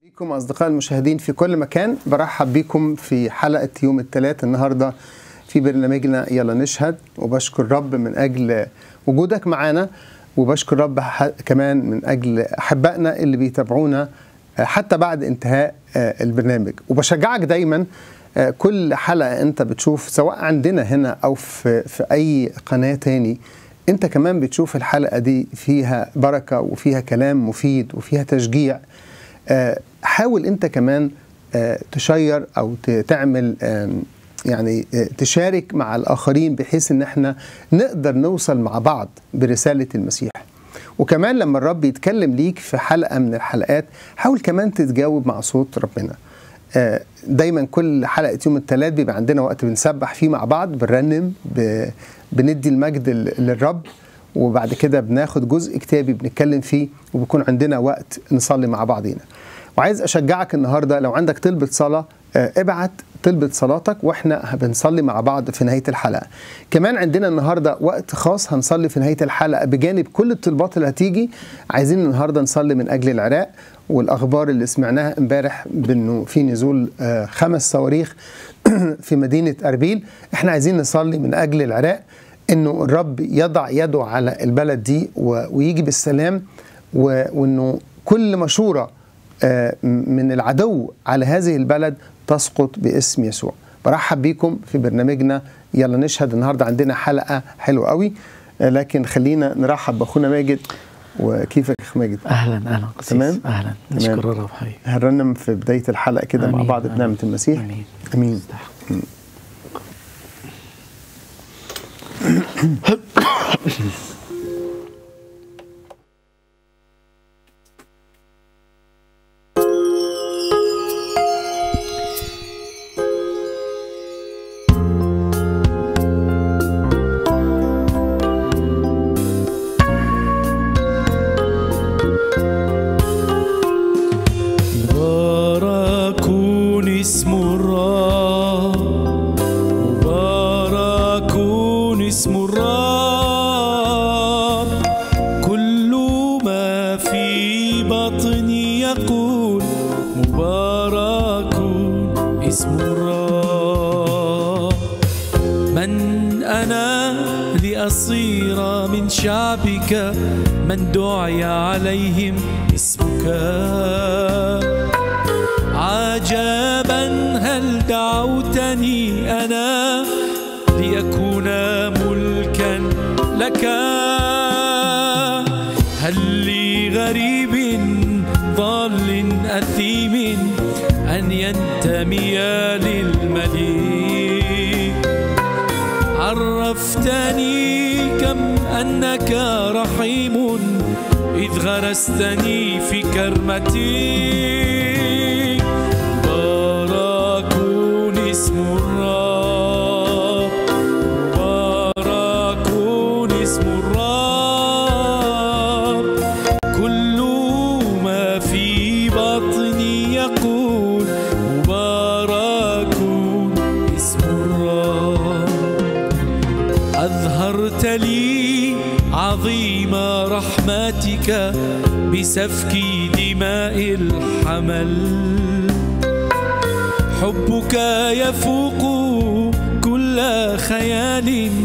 بكم أصدقاء المشاهدين في كل مكان برحب بكم في حلقة يوم الثلاث النهاردة في برنامجنا يلا نشهد وبشكر رب من أجل وجودك معنا وبشكر رب ح- كمان من أجل أحبائنا اللي بيتابعونا آه، حتى بعد انتهاء آه، البرنامج وبشجعك دايما آه، كل حلقة أنت بتشوف سواء عندنا هنا أو في, في أي قناة تاني أنت كمان بتشوف الحلقة دي فيها بركة وفيها كلام مفيد وفيها تشجيع آه، حاول انت كمان آه، تشير او ت- تعمل آم، يعني آه، تشارك مع الاخرين بحيث ان احنا نقدر نوصل مع بعض برساله المسيح وكمان لما الرب يتكلم ليك في حلقه من الحلقات حاول كمان تتجاوب مع صوت ربنا آه، دايما كل حلقه يوم الثلاث بيبقى عندنا وقت بنسبح فيه مع بعض بنرنم ب- بندي المجد ل- للرب وبعد كده بناخد جزء كتابي بنتكلم فيه وبيكون عندنا وقت نصلي مع بعضينا وعايز اشجعك النهارده لو عندك طلبه صلاه آه، ابعت طلبة صلاتك واحنا بنصلي مع بعض في نهاية الحلقة كمان عندنا النهاردة وقت خاص هنصلي في نهاية الحلقة بجانب كل الطلبات اللي هتيجي عايزين النهاردة نصلي من أجل العراق والأخبار اللي سمعناها امبارح بأنه في نزول آه، خمس صواريخ في مدينة أربيل احنا عايزين نصلي من أجل العراق انه الرب يضع يده على البلد دي و- ويجي بالسلام و- وانه كل مشوره آه، من العدو على هذه البلد تسقط باسم يسوع برحب بيكم في برنامجنا يلا نشهد النهارده عندنا حلقه حلوه قوي آه، لكن خلينا نرحب باخونا ماجد وكيفك يا اخ ماجد اهلا اهلا قسيس تمام؟ اهلا تمام. نشكر الرب حبيبي هنرنم في بدايه الحلقه كده مع آمين، بعض آمين. بنعمه المسيح امين امين استحق. مبارك اسم الرب مبارك اسم الرب كل ما في بطني يقول مبارك اسم الرب من أنا لأصير من شعبك من دعي عليهم اسمك عجبا هل دعوتني أنا لأكون ملكا لك هل لغريب ضال أثيم أن ينتمي للمليك عرفتني كم أنك رحيم إذ غرستني في كرمتي مبارك اسم الرب مبارك اسم الرب كل ما في بطني يقول مبارك اسم الرب أظهرت لي عظيم رحمتك بسفك دماء الحمل حبك يفوق كل خيال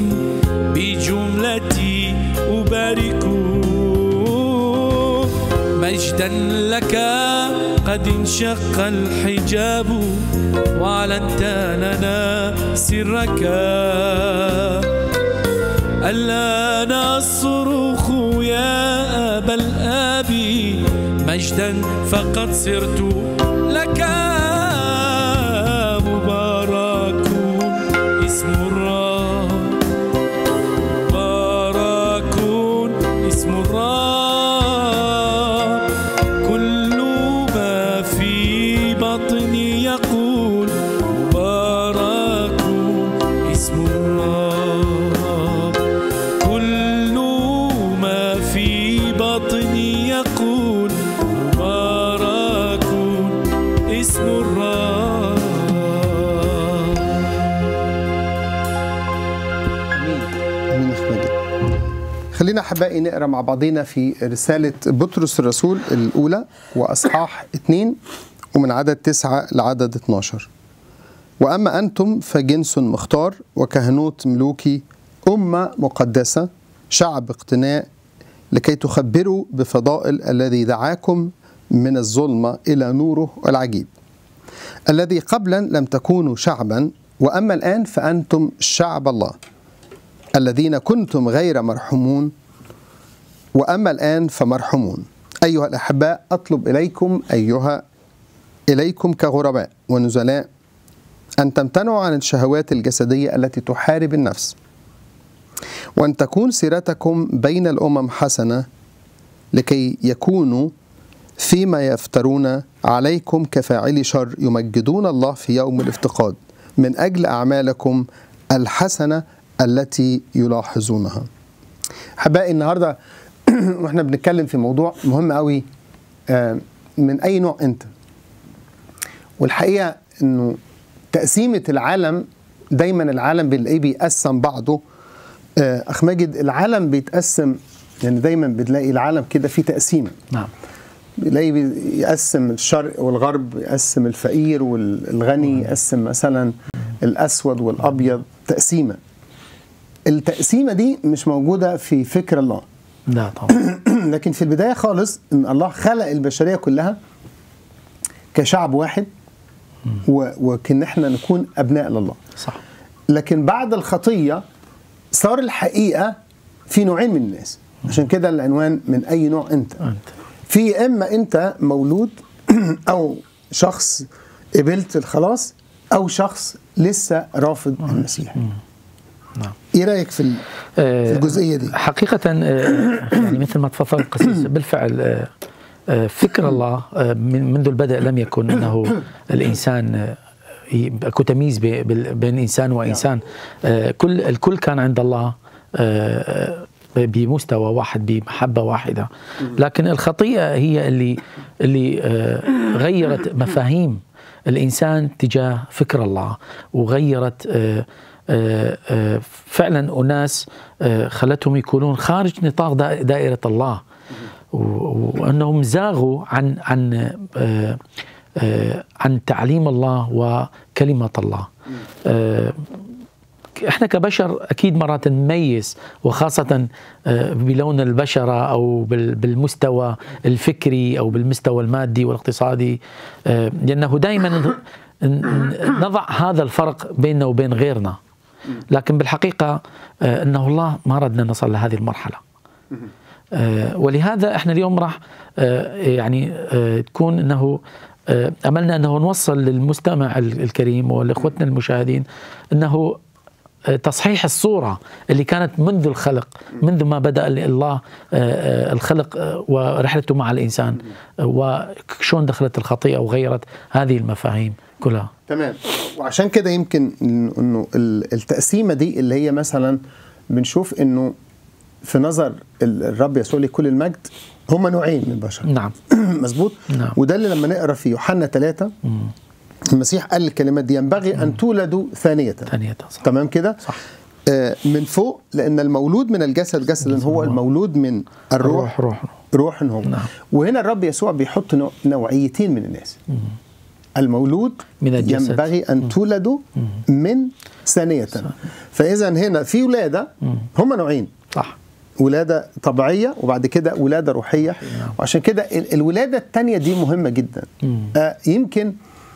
بجملتي أبارك مجدا لك قد انشق الحجاب وأعلنت لنا سرك الآن أصرخ يا أبا الآب مجدا فقد صرت لك مبارك اسم الرب مبارك اسم الرب كل ما في بطني يقول مبارك اسم الرب كل ما في بطني يقول مبارك اسم الرب امين امين يا اخ ماجد خلينا احبائي نقرا مع بعضينا في رساله بطرس الرسول الاولى واصحاح 2 ومن عدد 9 لعدد 12 واما انتم فجنس مختار وكهنوت ملوكي امه مقدسه شعب اقتناء لكي تخبروا بفضائل الذي دعاكم من الظلمه الى نوره العجيب الذي قبلا لم تكونوا شعبا واما الان فانتم شعب الله الذين كنتم غير مرحومون واما الان فمرحومون ايها الاحباء اطلب اليكم ايها اليكم كغرباء ونزلاء ان تمتنعوا عن الشهوات الجسديه التي تحارب النفس وان تكون سيرتكم بين الامم حسنه لكي يكونوا فيما يفترون عليكم كفاعلي شر يمجدون الله في يوم الافتقاد من اجل اعمالكم الحسنه التي يلاحظونها. احبائي النهارده واحنا بنتكلم في موضوع مهم قوي آه، من اي نوع انت. والحقيقه انه تقسيمه العالم دايما العالم بنلاقيه بيقسم بعضه آه، اخ ماجد العالم بيتقسم يعني دايما بتلاقي العالم كده فيه تقسيمه نعم بيلاقي يقسم الشرق والغرب يقسم الفقير والغني يقسم مثلا الاسود والابيض تقسيمه التقسيمه دي مش موجوده في فكر الله لا طبعا لكن في البدايه خالص ان الله خلق البشريه كلها كشعب واحد و- وكن احنا نكون ابناء لله صح لكن بعد الخطيه صار الحقيقه في نوعين من الناس عشان كده العنوان من اي نوع انت انت في اما انت مولود او شخص قبلت الخلاص او شخص لسه رافض المسيح نعم ايه رايك في ال- في الجزئيه دي حقيقة آه، يعني مثل ما تفضل القسيس بالفعل آه، آه، فكر الله آه، من منذ البدء لم يكن انه الانسان آه، ي- اكو تمييز بي- بال- بين انسان وانسان آه، كل الكل كان عند الله آه، بمستوى واحد بمحبه واحده لكن الخطيئه هي اللي اللي آه، غيرت مفاهيم الانسان تجاه فكر الله وغيرت آه، آه، آه، فعلا اناس آه، خلتهم يكونون خارج نطاق دا- دائره الله و- وانهم زاغوا عن عن آه، آه، عن تعليم الله وكلمه الله آه، احنا كبشر اكيد مرات نميز وخاصه آه، بلون البشره او بال- بالمستوى الفكري او بالمستوى المادي والاقتصادي آه، لانه دائما نضع هذا الفرق بيننا وبين غيرنا لكن بالحقيقه آه، انه الله ما ردنا نصل لهذه المرحله آه، ولهذا احنا اليوم راح آه، يعني آه، تكون انه آه، املنا انه نوصل للمستمع ال- الكريم ولاخوتنا المشاهدين انه آه، تصحيح الصوره اللي كانت منذ الخلق منذ ما بدا الله آه، آه، الخلق آه، ورحلته مع الانسان آه، وشون دخلت الخطيئه وغيرت هذه المفاهيم كلها تمام وعشان كده يمكن إنه- انه ال- التقسيمه دي اللي هي مثلا بنشوف انه في نظر ال- الرب يسوع ليه كل المجد هما نوعين من البشر نعم مظبوط نعم. وده اللي لما نقرا في يوحنا ثلاثة المسيح قال الكلمات دي ينبغي ان تولدوا ثانيه ثانيه صح تمام كده صح آه من فوق لان المولود من الجسد جسد هو المولود من الروح روح روح روح هو نعم. وهنا الرب يسوع بيحط نوع- نوعيتين من الناس المولود من الجسد. ينبغي ان تولدوا من ثانيه فاذا هنا في ولاده هم نوعين صح ولاده طبيعيه وبعد كده ولاده روحيه وعشان كده ال- الولاده الثانيه دي مهمه جدا آه يمكن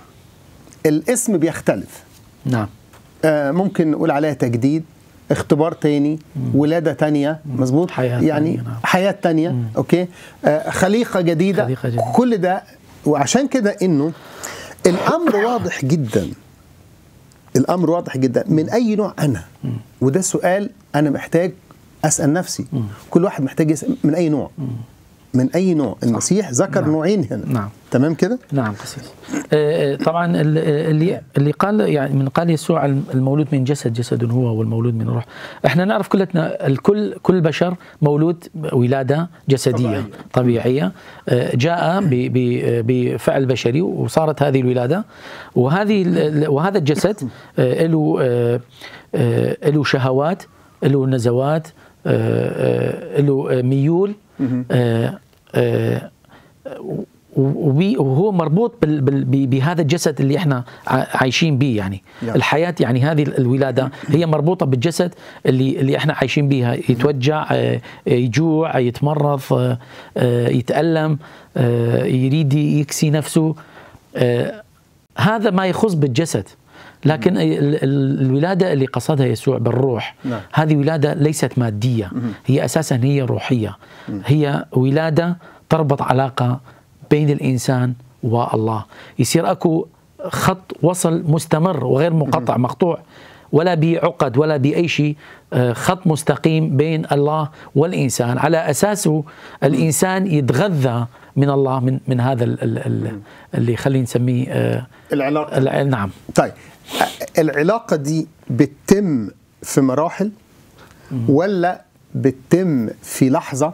الاسم بيختلف نعم آه ممكن نقول عليها تجديد اختبار تاني ولادة تانية مظبوط حياة يعني تانية، نعم. حياة تانية أوكي آه خليقة جديدة خليقة جديدة. كل ده وعشان كده إنه الأمر واضح جدا الأمر واضح جدا من أي نوع أنا وده سؤال أنا محتاج أسأل نفسي كل واحد محتاج يسأل من أي نوع من أي نوع المسيح ذكر نعم. نوعين هنا نعم. تمام كده نعم قسيس آه، آه، طبعا ال- اللي اللي قال يعني من قال يسوع المولود من جسد جسد هو والمولود من روح احنا نعرف كلتنا الكل كل بشر مولود ولاده جسديه طبيعية. طبيعيه آه، جاء ب- ب- بفعل بشري وصارت هذه الولاده وهذه ال- ال- وهذا الجسد آه، له آه، آه، له شهوات له نزوات آه، له ميول آه، آه، وبي- وهو مربوط بال- بال- ب- بهذا الجسد اللي احنا ع- عايشين به يعني نعم. الحياه يعني هذه الولاده هي مربوطه بالجسد اللي اللي احنا عايشين بها يتوجع آه، يجوع يتمرض آه، آه، يتالم آه، يريد يكسي نفسه آه، هذا ما يخص بالجسد لكن ال- ال- الولاده اللي قصدها يسوع بالروح نعم. هذه ولاده ليست ماديه هي اساسا هي روحيه هي ولاده تربط علاقه بين الانسان والله يصير اكو خط وصل مستمر وغير منقطع مقطوع ولا بعقد ولا باي شيء آه، خط مستقيم بين الله والانسان على اساسه الانسان يتغذى من الله من من هذا ال- ال- ال- اللي خلينا نسميه آه، العلاقه الع- نعم طيب أ- العلاقه دي بتتم في مراحل ولا بتتم في لحظه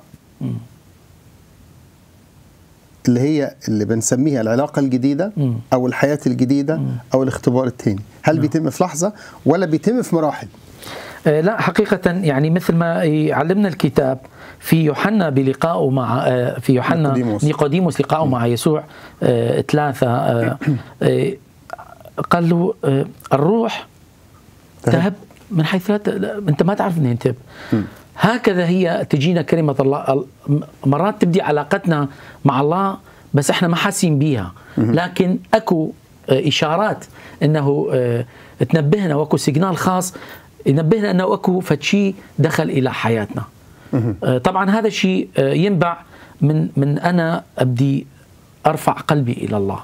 اللي هي اللي بنسميها العلاقه الجديده مم. او الحياه الجديده او الاختبار الثاني هل بيتم في لحظه ولا بيتم في مراحل آه، لا حقيقة يعني مثل ما يعلمنا الكتاب في يوحنا بلقائه مع آه، في يوحنا نيقوديموس. نيقوديموس لقائه مع يسوع آه، ثلاثة آه، آه، قال له آه، الروح تهب من حيث لا ت- لا- انت ما تعرف انه ينتهب هكذا هي تجينا كلمة الله ال- مرات تبدي علاقتنا مع الله بس احنا ما حاسين بيها لكن اكو آه، اشارات انه آه، تنبهنا واكو سيجنال خاص ينبهنا انه اكو فشي دخل الى حياتنا آه، طبعا هذا الشيء آه، ينبع من من انا ابدي ارفع قلبي الى الله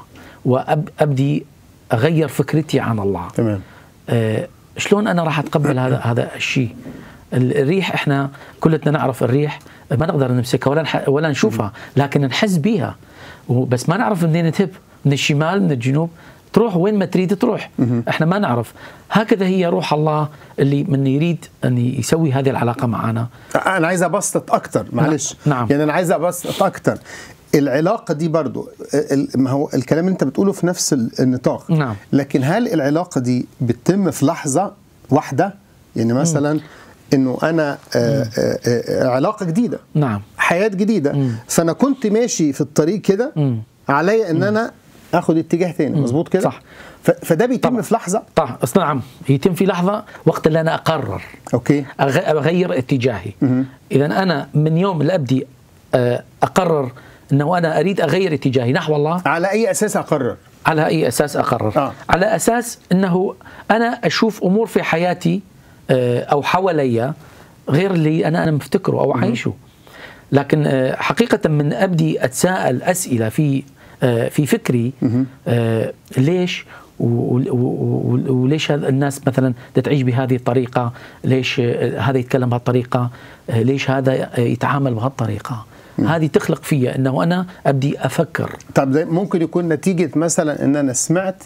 وابدي اغير فكرتي عن الله تمام آه، شلون انا راح اتقبل هذا هذا الشيء الريح احنا كلنا نعرف الريح ما نقدر نمسكها ولا نح- ولا نشوفها لكن نحس بيها بس ما نعرف منين تهب من الشمال من الجنوب تروح وين ما تريد تروح احنا ما نعرف هكذا هي روح الله اللي من يريد ان يسوي هذه العلاقه معنا انا عايز ابسط اكتر معلش نعم. يعني انا عايز ابسط اكتر العلاقه دي برضو ال- ما هو الكلام اللي انت بتقوله في نفس ال- النطاق نعم. لكن هل العلاقه دي بتتم في لحظه واحده يعني مثلا انه انا آه، آه، آه، علاقه جديده نعم حياه جديده مم. فانا كنت ماشي في الطريق كده مم. عليا ان انا اخد اتجاه تاني مظبوط كده صح. ف- فده بيتم طبعا. في لحظه طبعا أصل نعم يتم في لحظه وقت اللي انا اقرر اوكي أغ- اغير اتجاهي مهم. اذا انا من يوم اللي ابدي آه، اقرر انه انا اريد اغير اتجاهي نحو الله على اي اساس اقرر على اي اساس اقرر آه. على اساس انه انا اشوف امور في حياتي آه، او حواليا غير اللي انا انا مفتكره او عايشه لكن آه، حقيقه من ابدي اتساءل اسئله في آه، في فكري آه، ليش و- و- و- وليش هذا الناس مثلا تعيش بهذه الطريقه ليش آه، هذا يتكلم بهالطريقه آه، ليش هذا آه، يتعامل بهالطريقه هذه تخلق في انه انا ابدي افكر طب ده ممكن يكون نتيجة مثلا ان انا سمعت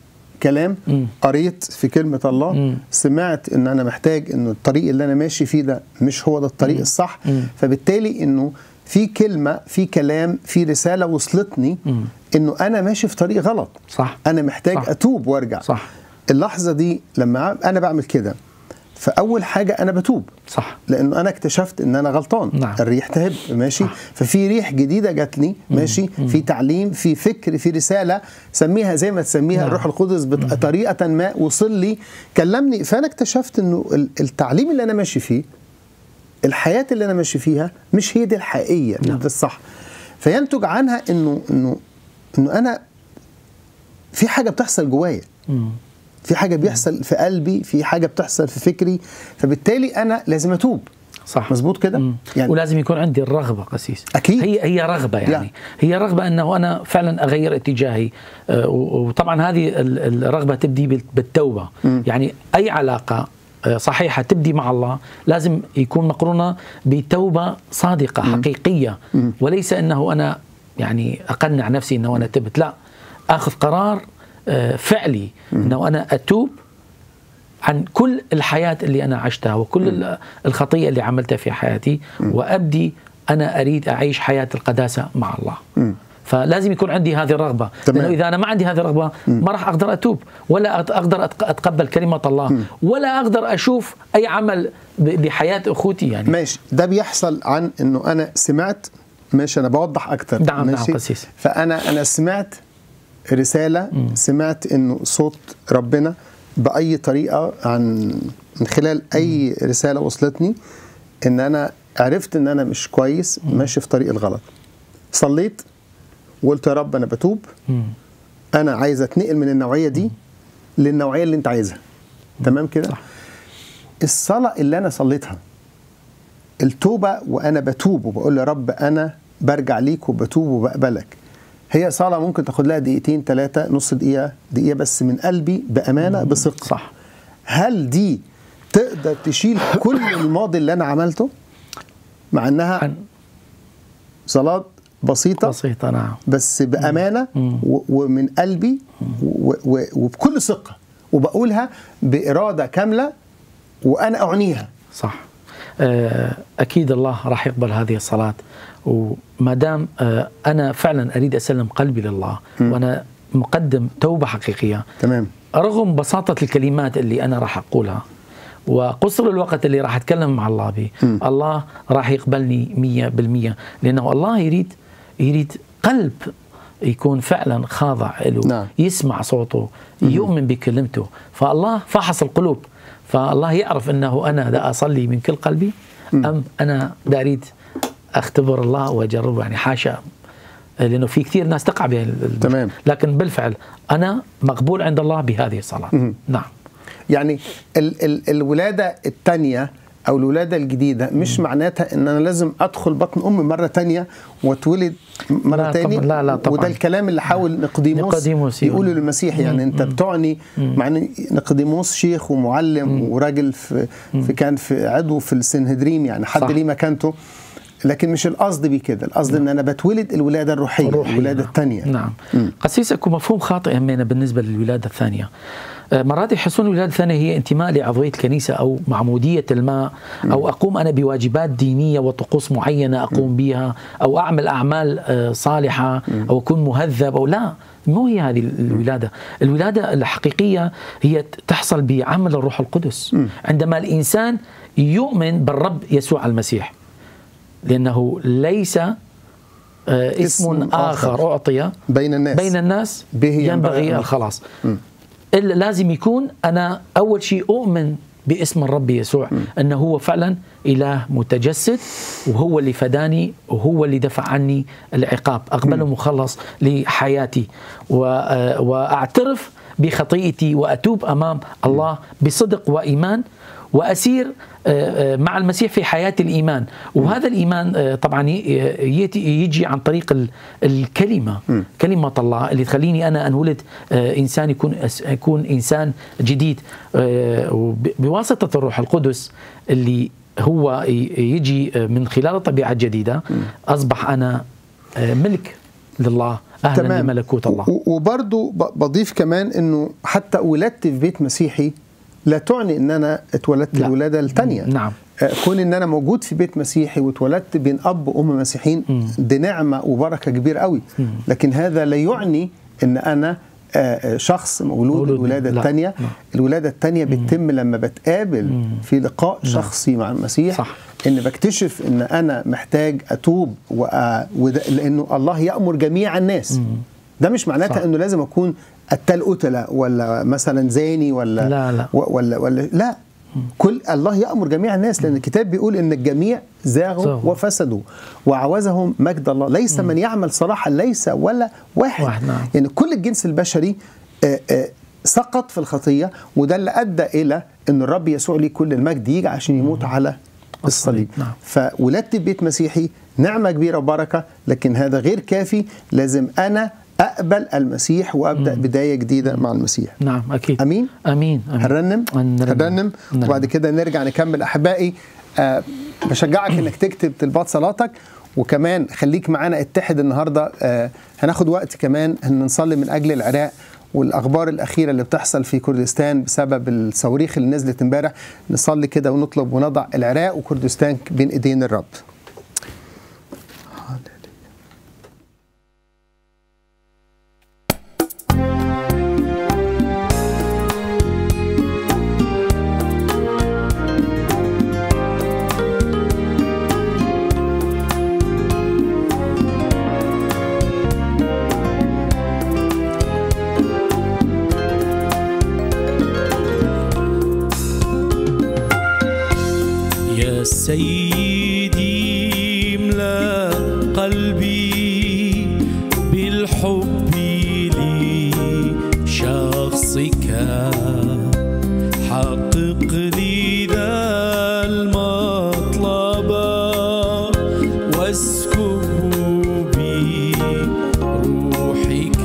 كلام مم. قريت في كلمة الله مم. سمعت ان انا محتاج انه الطريق اللي انا ماشي فيه ده مش هو ده الطريق الصح مم. فبالتالي انه في كلمة في كلام في رسالة وصلتني مم. انه انا ماشي في طريق غلط صح انا محتاج صح. اتوب وارجع صح اللحظة دي لما انا بعمل كده فاول حاجة انا بتوب صح لانه انا اكتشفت ان انا غلطان نعم. الريح تهب ماشي صح. ففي ريح جديده جات لي ماشي في تعليم في فكر في رساله سميها زي ما تسميها نعم. الروح القدس بطريقه ما وصل لي كلمني فانا اكتشفت انه ال- التعليم اللي انا ماشي فيه الحياه اللي انا ماشي فيها مش هي دي الحقيقيه مش نعم. ده الصح فينتج عنها انه انه انه انا في حاجه بتحصل جوايا مم. في حاجه بيحصل في قلبي في حاجه بتحصل في فكري فبالتالي انا لازم اتوب صح مظبوط كده مم. يعني ولازم يكون عندي الرغبه قسيس أكيد. هي هي رغبه يعني يعني. هي رغبه انه انا فعلا اغير اتجاهي آه، و- وطبعا هذه ال- الرغبه تبدي بال- بالتوبه مم. يعني اي علاقه آه، صحيحه تبدي مع الله لازم يكون مقرونه بتوبه صادقه حقيقيه وليس انه انا يعني اقنع نفسي انه انا تبت لا اخذ قرار آه، فعلي انه انا اتوب عن كل الحياة اللي أنا عشتها وكل ال- الخطية اللي عملتها في حياتي وأبدي أنا أريد أعيش حياة القداسة مع الله مم. فلازم يكون عندي هذه الرغبه تمام. لانه اذا انا ما عندي هذه الرغبه ما راح اقدر اتوب ولا أت- اقدر أتق- اتقبل كلمه الله ولا اقدر اشوف اي عمل ب- بحياه اخوتي يعني ماشي ده بيحصل عن انه انا سمعت ماشي انا بوضح اكتر نعم، نعم، ماشي قسيس. فانا انا سمعت رساله سمعت انه صوت ربنا باي طريقه عن من خلال اي رساله وصلتني ان انا عرفت ان انا مش كويس ماشي في طريق الغلط صليت وقلت يا رب انا بتوب انا عايز اتنقل من النوعيه دي للنوعيه اللي انت عايزها تمام كده صح. الصلاه اللي انا صليتها التوبه وانا بتوب وبقول يا رب انا برجع ليك وبتوب وبقبلك هي صلاه ممكن تاخد لها دقيقتين ثلاثه نص دقيقه دقيقه بس من قلبي بامانه بثقه صح هل دي تقدر تشيل كل الماضي اللي انا عملته مع انها عن صلاه بسيطه بسيطه نعم بس بامانه مم. و- ومن قلبي و- و- وبكل ثقه وبقولها باراده كامله وانا اعنيها صح آه، اكيد الله راح يقبل هذه الصلاه وما دام آه، انا فعلا اريد اسلم قلبي لله وانا مقدم توبه حقيقيه تمام رغم بساطة الكلمات اللي أنا راح أقولها وقصر الوقت اللي راح أتكلم مع الله به الله راح يقبلني مية بالمية لأنه الله يريد يريد قلب يكون فعلا خاضع له نعم. يسمع صوته يؤمن بكلمته فالله فحص القلوب فالله يعرف أنه أنا دا أصلي من كل قلبي أم أنا دا أريد أختبر الله وأجربه يعني حاشا لأنه في كثير ناس تقع بها ال- تمام. لكن بالفعل أنا مقبول عند الله بهذه الصلاة نعم يعني ال ال الولاده الثانيه او الولاده الجديده مش معناتها ان انا لازم ادخل بطن امي مره تانية واتولد مره لا تاني طبعاً، لا، لا طبعاً. وده الكلام اللي حاول نقديموس نقديموس يقوله يقول. للمسيح يعني انت بتعني مع ان نقديموس شيخ ومعلم وراجل في, في كان في عضو في السنهدرين يعني حد صح. ليه مكانته لكن مش القصد بيه كده القصد ان انا بتولد الولاده الروحيه روحي، الولاده نعم. الثانيه نعم قسيس اكو مفهوم خاطئ همينة بالنسبه للولاده الثانيه آه، مرات يحسون الولاده الثانيه هي انتماء لعضويه الكنيسه او معموديه الماء او اقوم انا بواجبات دينيه وطقوس معينه اقوم بها او اعمل اعمال آه، صالحه او اكون مهذب او لا مو هي هذه الولاده، الولاده الحقيقيه هي تحصل بعمل الروح القدس عندما الانسان يؤمن بالرب يسوع المسيح لانه ليس آه، اسم اسم اخر آخر. اعطي بين الناس بين الناس به ينبغي ينبغي أن- الخلاص إلا لازم يكون أنا أول شيء أؤمن باسم الرب يسوع أنه هو فعلا إله متجسد وهو اللي فداني وهو اللي دفع عني العقاب أقبله مخلص لحياتي و- آه، وأعترف بخطيئتي وأتوب أمام الله بصدق وإيمان وأسير آه، آه، مع المسيح في حياة الإيمان وهذا الإيمان آه، طبعا ي- يأتي- يجي عن طريق ال- الكلمة كلمة الله اللي تخليني أنا أنولد آه، إنسان يكون أس- يكون إنسان جديد آه، وب- بواسطة الروح القدس اللي هو ي- يجي آه، من خلال الطبيعة الجديدة أصبح أنا آه، ملك لله أهلا لملكوت الله و- وبرضو ب- بضيف كمان انه حتى ولادتي في بيت مسيحي لا تعني ان انا اتولدت لا. الولاده الثانيه نعم. كون ان انا موجود في بيت مسيحي واتولدت بين اب وام مسيحيين دي نعمه وبركه كبيره قوي لكن هذا لا يعني ان انا آه، آه، شخص مولود مولود. الولاده لا. الثانيه لا. الولاده الثانيه بتتم لما بتقابل في لقاء شخصي مع المسيح صح. ان بكتشف ان انا محتاج اتوب وأ... وده لانه الله يامر جميع الناس ده مش معناتها صح. انه لازم اكون قتال قتله ولا مثلا زاني ولا لا، لا. و- ولا ولا لا كل الله يامر جميع الناس لان الكتاب بيقول ان الجميع زاغوا زاغوا. وفسدوا وعوزهم مجد الله ليس من يعمل صلاحا ليس ولا واحد, واحد، نعم. يعني كل الجنس البشري آه، آه، سقط في الخطيه وده اللي ادى الى ان الرب يسوع ليه كل المجد يجي عشان يموت على الصليب نعم. فولادتي في بيت مسيحي نعمه كبيره وبركه لكن هذا غير كافي لازم انا اقبل المسيح وابدا بدايه جديده مع المسيح نعم أكيد امين أمين, أمين. هنرنم هنرنم. هنرنم نرنم. وبعد كده نرجع نكمل احبائي آه بشجعك انك تكتب طلبات صلاتك وكمان خليك معانا اتحد النهارده آه هناخد وقت كمان ان نصلي من اجل العراق والاخبار الاخيره اللي بتحصل في كردستان بسبب الصواريخ اللي نزلت امبارح نصلي كده ونطلب ونضع العراق وكردستان بين ايدين الرب سيدي املا قلبي بالحب لشخصك حقق لي ذا المطلب واسكب بروحك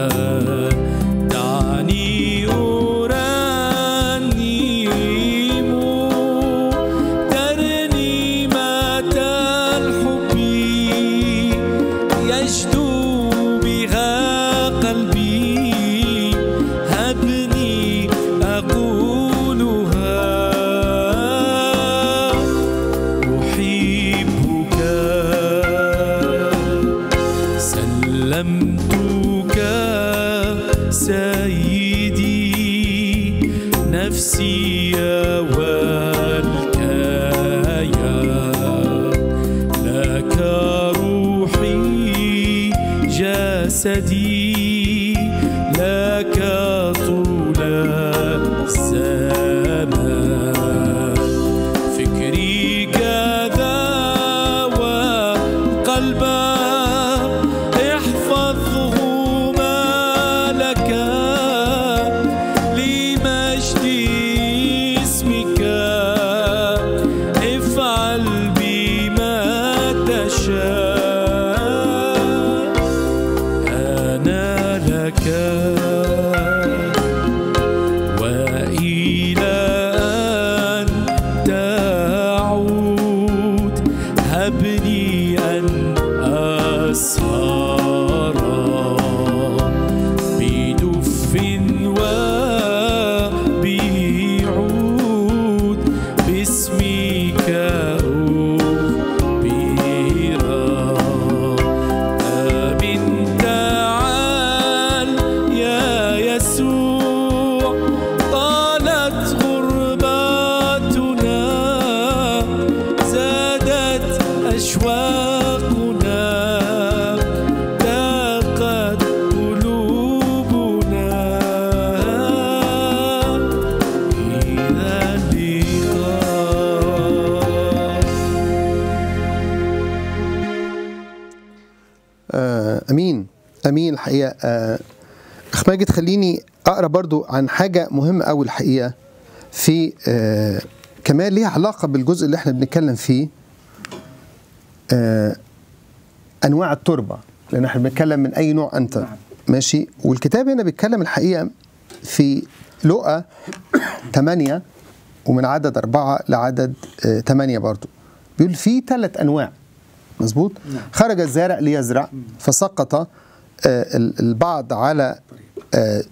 دعني أرنم ترنيمة الحب يجدو بها قلبي هبني أقولها أحبك سلمتك سيدي نفسي والكيا لك روحي جسدي لك طول الزمان فكري كذا وقلبا احفظهما لك لمجد اسمك افعل بما تشاء أنا لك وإلى أن تعود هبني أن أسهر بدف وبعود باسمك أخبرا أب تعال يا يسوع طالت غرباتنا زادت أشواقنا ضاقت قلوبنا إلى اللقاء آه، امين امين الحقيقه آه، اخ ماجد خليني اقرا برضو عن حاجه مهمه قوي الحقيقه في آه، كمان ليها علاقه بالجزء اللي احنا بنتكلم فيه آه، انواع التربه لان احنا بنتكلم من اي نوع انت ماشي والكتاب هنا بيتكلم الحقيقه في لقا 8 ومن عدد أربعة لعدد آه، 8 برضو بيقول في ثلاث أنواع مظبوط خرج الزارع ليزرع فسقط آه، ال- البعض على آه،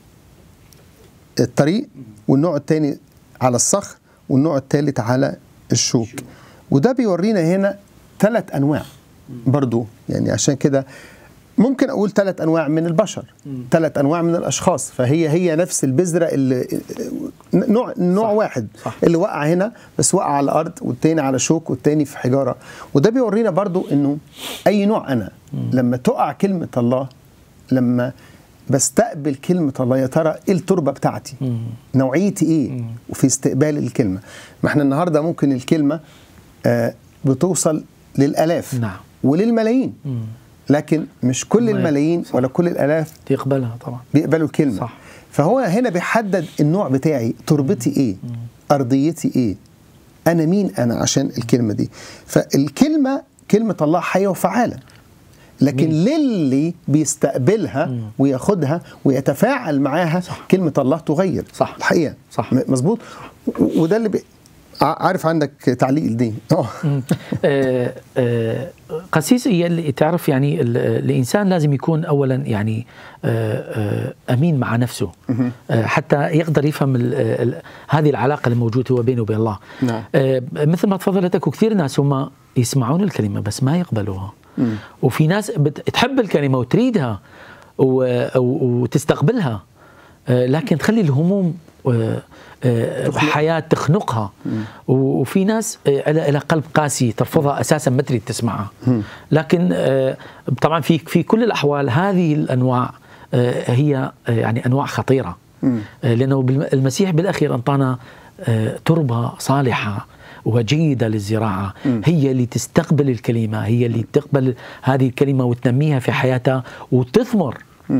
الطريق والنوع الثاني على الصخر والنوع الثالث على الشوك وده بيورينا هنا ثلاث انواع برضو يعني عشان كده ممكن اقول ثلاث انواع من البشر ثلاث انواع من الاشخاص فهي هي نفس البذره اللي نوع نوع صح. واحد صح. اللي وقع هنا بس وقع على الارض والتاني على شوك والتاني في حجاره وده بيورينا برضو انه اي نوع انا لما تقع كلمه الله لما بستقبل كلمه الله يا ترى ايه التربه بتاعتي نوعيتي ايه وفي استقبال الكلمه ما احنا النهارده ممكن الكلمه آه بتوصل للالاف نعم. وللملايين لكن مش كل ما- الملايين ولا كل الالاف يقبلها طبعا بيقبلوا الكلمه صح. فهو هنا بيحدد النوع بتاعي تربتي ايه ارضيتي ايه انا مين انا عشان الكلمه دي فالكلمه كلمه الله حيه وفعاله لكن للي بيستقبلها وياخدها ويتفاعل معاها صح. كلمه الله تغير صح. الحقيقه صح. م- مظبوط و- وده اللي بي... ع- عارف عندك تعليق لدي اه آه، آه، قسيس هي اللي تعرف يعني ال- الانسان لازم يكون اولا يعني آه، آه، امين مع نفسه آه، حتى يقدر يفهم ال- ال- هذه العلاقه الموجوده هو بينه وبين الله نعم. آه، مثل ما تفضلت اكو كثير ناس هم يسمعون الكلمه بس ما يقبلوها وفي ناس بت- تحب الكلمه وتريدها و- و- وتستقبلها آه، لكن تخلي الهموم آه، آه، حياة تخنقها و- وفي ناس آه، لها لها قلب قاسي ترفضها اساسا ما تريد تسمعها لكن آه، طبعا في في كل الاحوال هذه الانواع آه، هي آه، يعني انواع خطيره آه، لانه بالم- المسيح بالاخير انطانا آه، تربه صالحه وجيده للزراعه هي اللي تستقبل الكلمه هي اللي تقبل هذه الكلمه وتنميها في حياتها وتثمر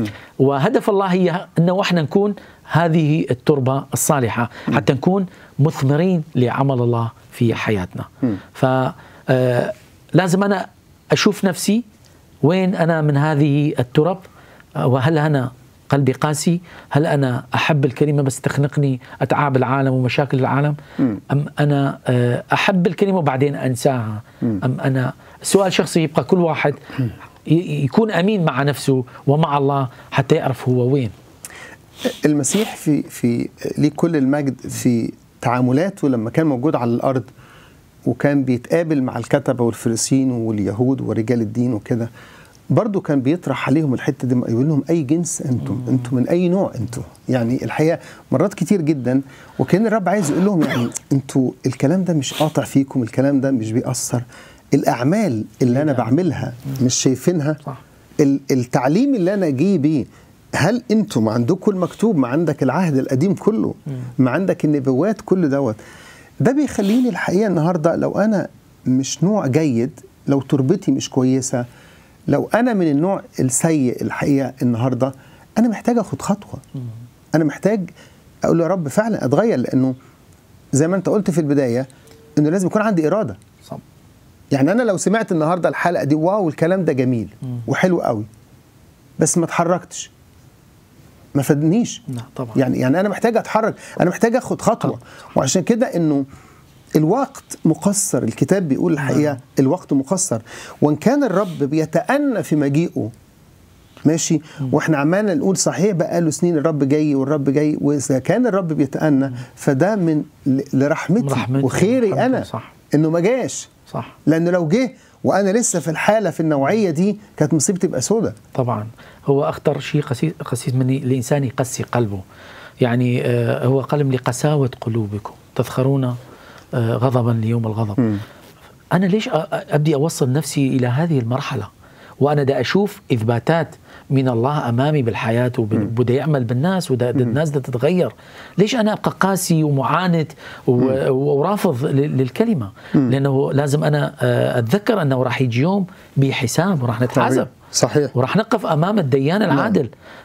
وهدف الله هي انه احنا نكون هذه التربه الصالحه حتى نكون مثمرين لعمل الله في حياتنا ف آه، لازم انا اشوف نفسي وين انا من هذه الترب آه، وهل انا قلبي قاسي هل انا احب الكلمه بس تخنقني اتعاب العالم ومشاكل العالم ام انا آه، احب الكلمه وبعدين انساها ام انا سؤال شخصي يبقى كل واحد ي- يكون امين مع نفسه ومع الله حتى يعرف هو وين المسيح في في ليه كل المجد في تعاملاته لما كان موجود على الارض وكان بيتقابل مع الكتبه والفريسيين واليهود ورجال الدين وكده برضه كان بيطرح عليهم الحته دي يقول لهم اي جنس انتم انتم من اي نوع انتم يعني الحقيقه مرات كتير جدا وكان الرب عايز يقول لهم يعني انتوا الكلام ده مش قاطع فيكم الكلام ده مش بيأثر الاعمال اللي انا بعملها مش شايفينها صح. ال- التعليم اللي انا جاي بيه هل انتم عندكم المكتوب ما عندك العهد القديم كله ما عندك النبوات كل دوت ده بيخليني الحقيقه النهارده لو انا مش نوع جيد لو تربتي مش كويسه لو انا من النوع السيء الحقيقه النهارده انا محتاج اخد خطوه انا محتاج اقول له يا رب فعلا اتغير لانه زي ما انت قلت في البدايه انه لازم يكون عندي اراده صح يعني انا لو سمعت النهارده الحلقه دي واو الكلام ده جميل وحلو قوي بس ما اتحركتش ما فادنيش نعم طبعا يعني يعني انا محتاج اتحرك انا محتاج اخد خطوه وعشان كده انه الوقت مقصر الكتاب بيقول الحقيقه الوقت مقصر وان كان الرب بيتأنى في مجيئه ماشي واحنا عمالنا نقول صحيح بقى له سنين الرب جاي والرب جاي واذا كان الرب بيتأنى فده من ل- لرحمتي رحمته وخيري ورحمته، انا صح. انه ما جاش صح لانه لو جه وانا لسه في الحاله في النوعيه دي كانت مصيبتي تبقى سودة طبعا هو اخطر شيء قسيس قسيس من الانسان يقسي قلبه يعني آه، هو قلم لقساوه قلوبكم تذخرون آه، غضبا ليوم الغضب انا ليش أ- أ- ابدي اوصل نفسي الى هذه المرحله وانا دا اشوف اثباتات من الله امامي بالحياه وبدا يعمل بالناس ودا دا الناس دا تتغير ليش انا ابقى قاسي ومعاند و- ورافض ل- للكلمه لانه لازم انا آه، اتذكر انه راح يجي يوم بحساب وراح نتحاسب صحيح وراح نقف امام الديان العادل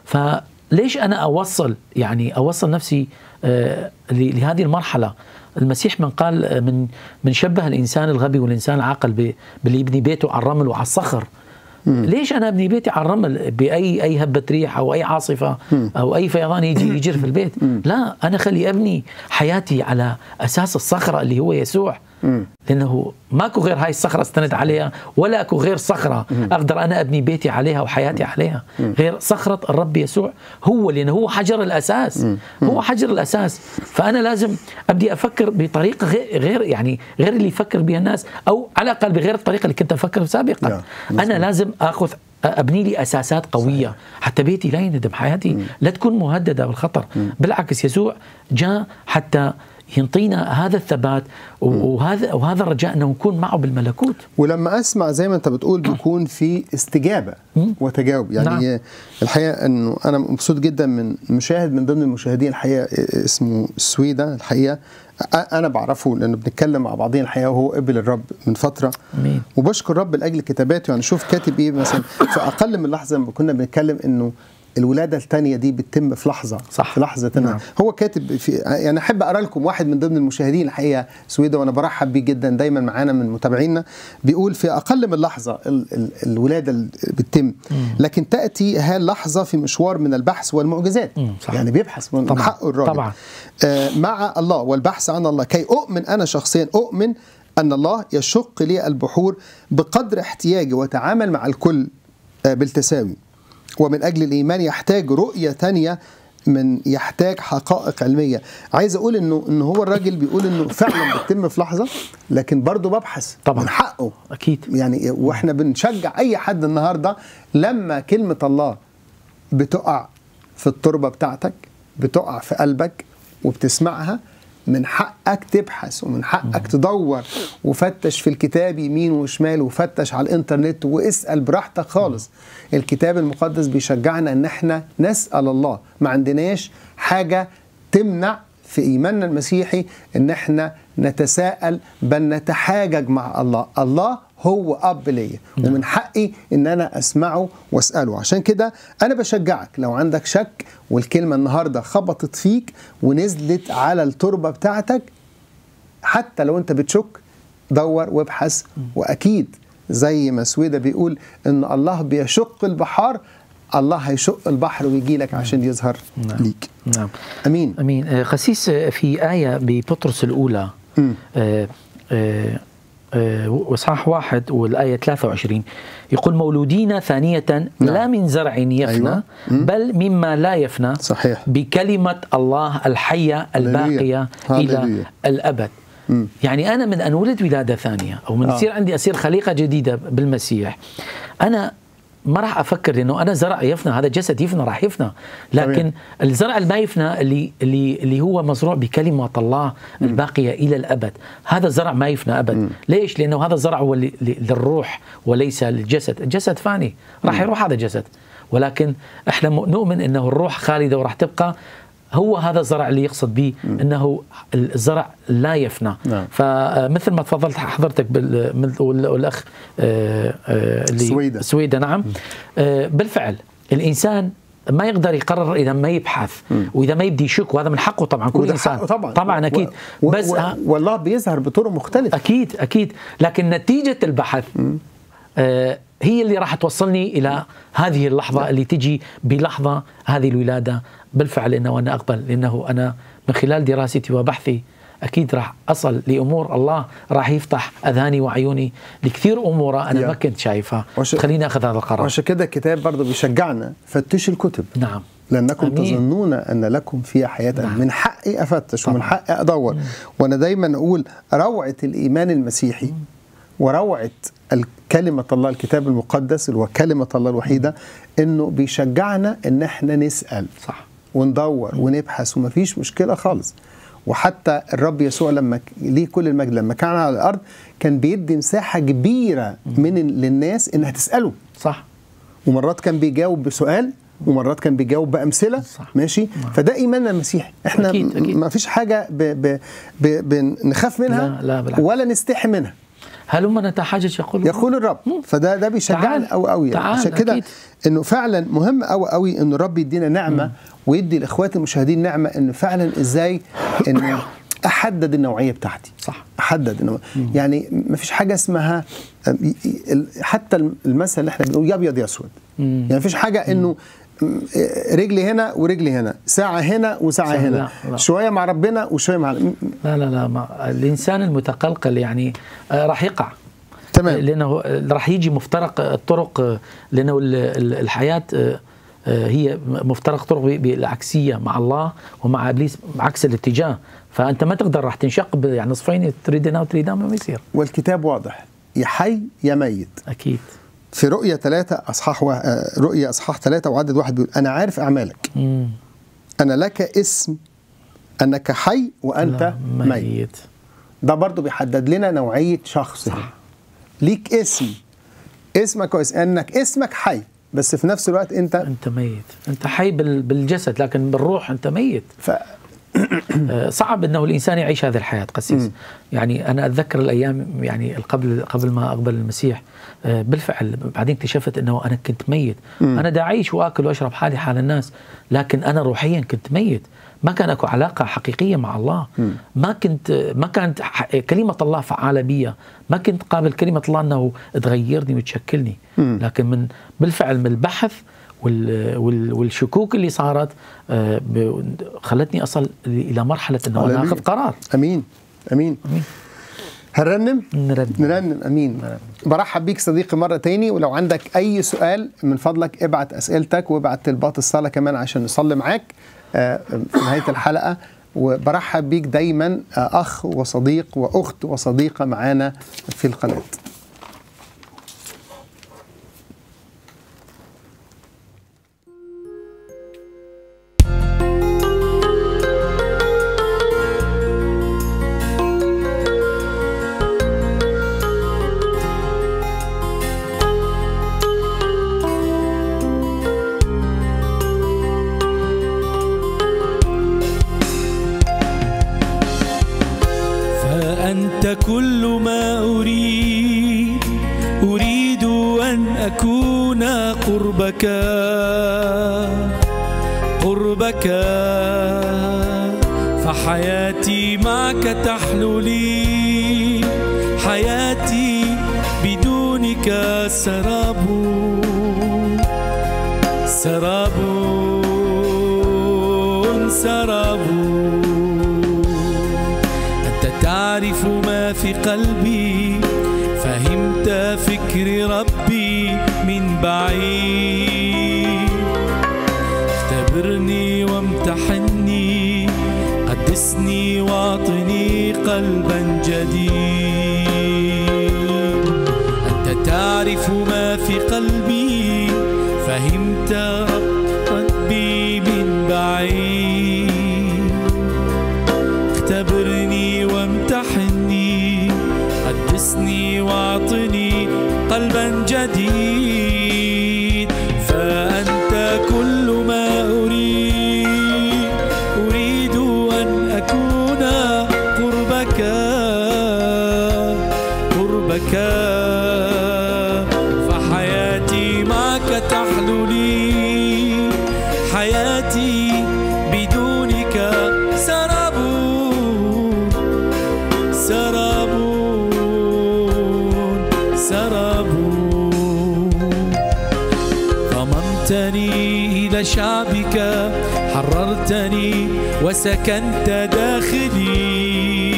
فليش انا اوصل يعني اوصل نفسي آه، ل- لهذه المرحله المسيح من قال آه، من من شبه الانسان الغبي والانسان العاقل ب- باللي يبني بيته على الرمل وعلى الصخر ليش انا ابني بيتي على الرمل باي اي هبه ريح او اي عاصفه او اي فيضان يجي يجر في البيت لا انا خلي ابني حياتي على اساس الصخره اللي هو يسوع لانه ماكو غير هاي الصخره استند عليها ولا اكو غير صخره اقدر انا ابني بيتي عليها وحياتي عليها غير صخره الرب يسوع هو لانه هو حجر الاساس هو حجر الاساس فانا لازم ابدي افكر بطريقه غير غير يعني غير اللي يفكر بها الناس او على الاقل بغير الطريقه اللي كنت افكر سابقا نعم. انا لازم اخذ ابني لي اساسات قويه حتى بيتي لا يندم حياتي لا تكون مهدده بالخطر بالعكس يسوع جاء حتى ينطينا هذا الثبات وهذا وهذا الرجاء انه نكون معه بالملكوت ولما اسمع زي ما انت بتقول بيكون في استجابه وتجاوب يعني نعم. نعم. الحقيقه انه انا مبسوط جدا من مشاهد من ضمن المشاهدين الحقيقه اسمه سويدا الحقيقه أ- انا بعرفه لانه بنتكلم مع بعضين الحقيقه وهو قبل الرب من فتره امين وبشكر الرب لاجل كتاباته يعني شوف كاتب ايه مثلا في اقل من لحظه لما كنا بنتكلم انه الولاده الثانيه دي بتتم في لحظه صح. في لحظه نعم. نعم. هو كاتب في يعني احب اقرا لكم واحد من ضمن المشاهدين الحقيقه سويدا وانا برحب بيه جدا دايما معانا من متابعينا بيقول في اقل من لحظه ال ال الولاده ال- بتتم لكن تاتي هاللحظه في مشوار من البحث والمعجزات مم، صح. يعني بيبحث من طبعاً، حقه الراجل طبعاً. آه، مع الله والبحث عن الله كي أؤمن أنا شخصيا أؤمن أن الله يشق لي البحور بقدر احتياجي وتعامل مع الكل آه، بالتساوي ومن أجل الإيمان يحتاج رؤية تانية من يحتاج حقائق علمية عايز أقول إنه إن هو الراجل بيقول إنه فعلا بتتم في لحظة لكن برضه ببحث طبعاً. من حقه اكيد يعني واحنا بنشجع اي حد النهارده لما كلمه الله بتقع في التربه بتاعتك بتقع في قلبك وبتسمعها من حقك تبحث ومن حقك تدور وفتش في الكتاب يمين وشمال وفتش على الانترنت واسال براحتك خالص الكتاب المقدس بيشجعنا ان احنا نسال الله ما عندناش حاجه تمنع في ايماننا المسيحي ان احنا نتساءل بل نتحاجج مع الله الله هو اب ليا ومن حقي ان انا اسمعه واساله عشان كده انا بشجعك لو عندك شك والكلمه النهارده خبطت فيك ونزلت على التربه بتاعتك حتى لو انت بتشك دور وابحث واكيد زي ما سويدة بيقول ان الله بيشق البحار الله هيشق البحر ويجي لك عشان يظهر نعم. ليك نعم امين امين آه، قسيس آه، في ايه ببطرس الاولى مم. آه، آه، آه، واصحاح واحد والايه 23 يقول مولودين ثانيه لا من زرع يفنى أيوة. مم. بل مما لا يفنى صحيح بكلمه الله الحيه الباقيه الى هللويا. الابد مم. يعني انا من ان ولد ولاده ثانيه او من آه. يصير عندي اصير خليقه جديده بالمسيح انا ما راح افكر انه انا زرع يفنى هذا جسد يفنى راح يفنى لكن تمام. الزرع اللي ما يفنى اللي اللي اللي هو مزروع بكلمه الله الباقيه الى الابد هذا الزرع ما يفنى ابد ليش لانه هذا الزرع هو اللي- اللي- للروح وليس للجسد الجسد فاني راح يروح هذا الجسد ولكن احنا م- نؤمن انه الروح خالده وراح تبقى هو هذا الزرع اللي يقصد به انه الزرع لا يفنى نعم. فمثل ما تفضلت حضرتك بال مثل- وال- والاخ آه، آه، اللي سويدة. سويدة نعم آه، بالفعل الانسان ما يقدر يقرر اذا ما يبحث واذا ما يبدي يشك وهذا من حقه طبعا كل وده انسان حقه طبعا طبعا اكيد و... بس و... آه، والله بيظهر بطرق مختلفه اكيد اكيد لكن نتيجه البحث آه، هي اللي راح توصلني الى هذه اللحظه اللي تجي بلحظه هذه الولاده بالفعل انه انا اقبل لانه انا من خلال دراستي وبحثي اكيد راح اصل لامور الله راح يفتح اذهاني وعيوني لكثير امور انا يا. ما كنت شايفها وش- تخليني اخذ هذا القرار وعشان كده الكتاب برضه بيشجعنا فتشوا الكتب نعم لأنكم أمين. تظنون أن لكم فيها حياة نعم. من حقي أفتش ومن طبعا. حقي أدور وأنا دايما أقول روعة الإيمان المسيحي وروعة كلمة الله الكتاب المقدس اللي هو كلمة الله الوحيدة إنه بيشجعنا إن إحنا نسأل صح وندور ونبحث ومفيش مشكلة خالص وحتى الرب يسوع لما ك- ليه كل المجد لما كان على الأرض كان بيدي مساحة كبيرة من للناس إنها تسأله صح ومرات كان بيجاوب بسؤال ومرات كان بيجاوب بامثله صح. ماشي فده ايماننا المسيحي احنا أكيد، أكيد. ما فيش حاجه ب ب ب بنخاف منها لا، لا، بالعكس. ولا نستحي منها هلما نتحاجج يقول يقول الرب فده ده بيشجعنا تعال، قوي قوي يعني. تعال، عشان كده أكيد. انه فعلا مهم قوي قوي انه الرب يدينا نعمه ويدي الاخوات المشاهدين نعمه انه فعلا ازاي انه احدد النوعيه بتاعتي صح. احدد إنه يعني ما فيش حاجه اسمها ي- ي- حتى المثل اللي احنا بنقول يا ابيض يا اسود يعني ما فيش حاجه انه م- رجلي هنا ورجلي هنا ساعة هنا وساعة صح، هنا لا، لا. شوية مع ربنا وشوية مع لا لا لا ما الانسان المتقلقل يعني آه، راح يقع تمام لانه راح يجي مفترق الطرق آه، لانه ال- ال- الحياه آه، آه، هي مفترق طرق ب- بالعكسيه مع الله ومع ابليس عكس الاتجاه فانت ما تقدر راح تنشق ب- يعني نصفين تريد هنا وتريد هنا ما يصير والكتاب واضح يا حي يا ميت اكيد في رؤية ثلاثة أصحاح و... آه، رؤية أصحاح ثلاثة وعدد واحد بيقول أنا عارف أعمالك مم. أنا لك اسم أنك حي وأنت لا، ميت ميت ده برضو بيحدد لنا نوعية شخص صح. ليك اسم اسمك كويس أنك اسمك حي بس في نفس الوقت أنت انت ميت انت حي بال- بالجسد لكن بالروح انت ميت ف... آه، صعب انه الانسان يعيش هذه الحياه قسيس يعني انا اتذكر الايام يعني قبل قبل ما اقبل المسيح آه، بالفعل بعدين اكتشفت انه انا كنت ميت انا دا اعيش واكل واشرب حالي حال الناس لكن انا روحيا كنت ميت ما كان اكو علاقه حقيقيه مع الله ما كنت ما كانت ح- كلمه الله فعاله بي ما كنت قابل كلمه الله انه تغيرني وتشكلني لكن من بالفعل من البحث وال وال والشكوك اللي صارت آه، ب- خلتني اصل الى مرحله انه انا هللويا. اخذ قرار أمين أمين أمين. هنرنم نرد نرنم امين برحب بيك صديقي مره تاني ولو عندك اي سؤال من فضلك ابعت اسئلتك وابعت طلبات الصلاه كمان عشان نصلي معاك آه، في نهايه الحلقه وبرحب بيك دايما آه، اخ وصديق واخت وصديقه معانا في القناه كل ما أريد أريد أن أكون قربك قربك فحياتي معك تحلو لي حياتي بدونك سراب سراب سراب أنت تعرف ما في قلبي فهمت فكر ربي من بعيد اختبرني وامتحني قدسني واعطني قلبا جديد أنت تعرف ما في قلبي فهمت ربي من بعيد اختبرني وامتحني قدسني واعطني قلبا جديد فأنت كل ما أريد أريد أن أكون قربك قربك فحياتي معك تحلو لي حياتي بدونك سراب سراب سراب ضممتني إلى شعبك حررتني وسكنت داخلي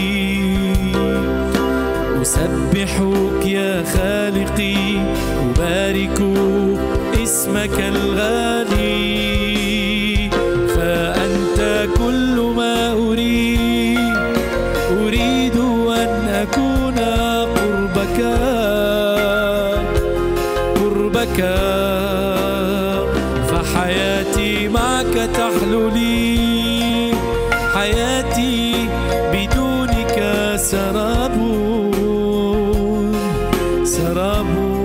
أسبحك يا خالقي أبارك اسمك الغالي فأنت كل ما أريد أريد أن أكون قربك قربك فحياتي معك تحلو لي حياتي بدونك سراب سراب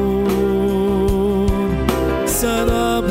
سراب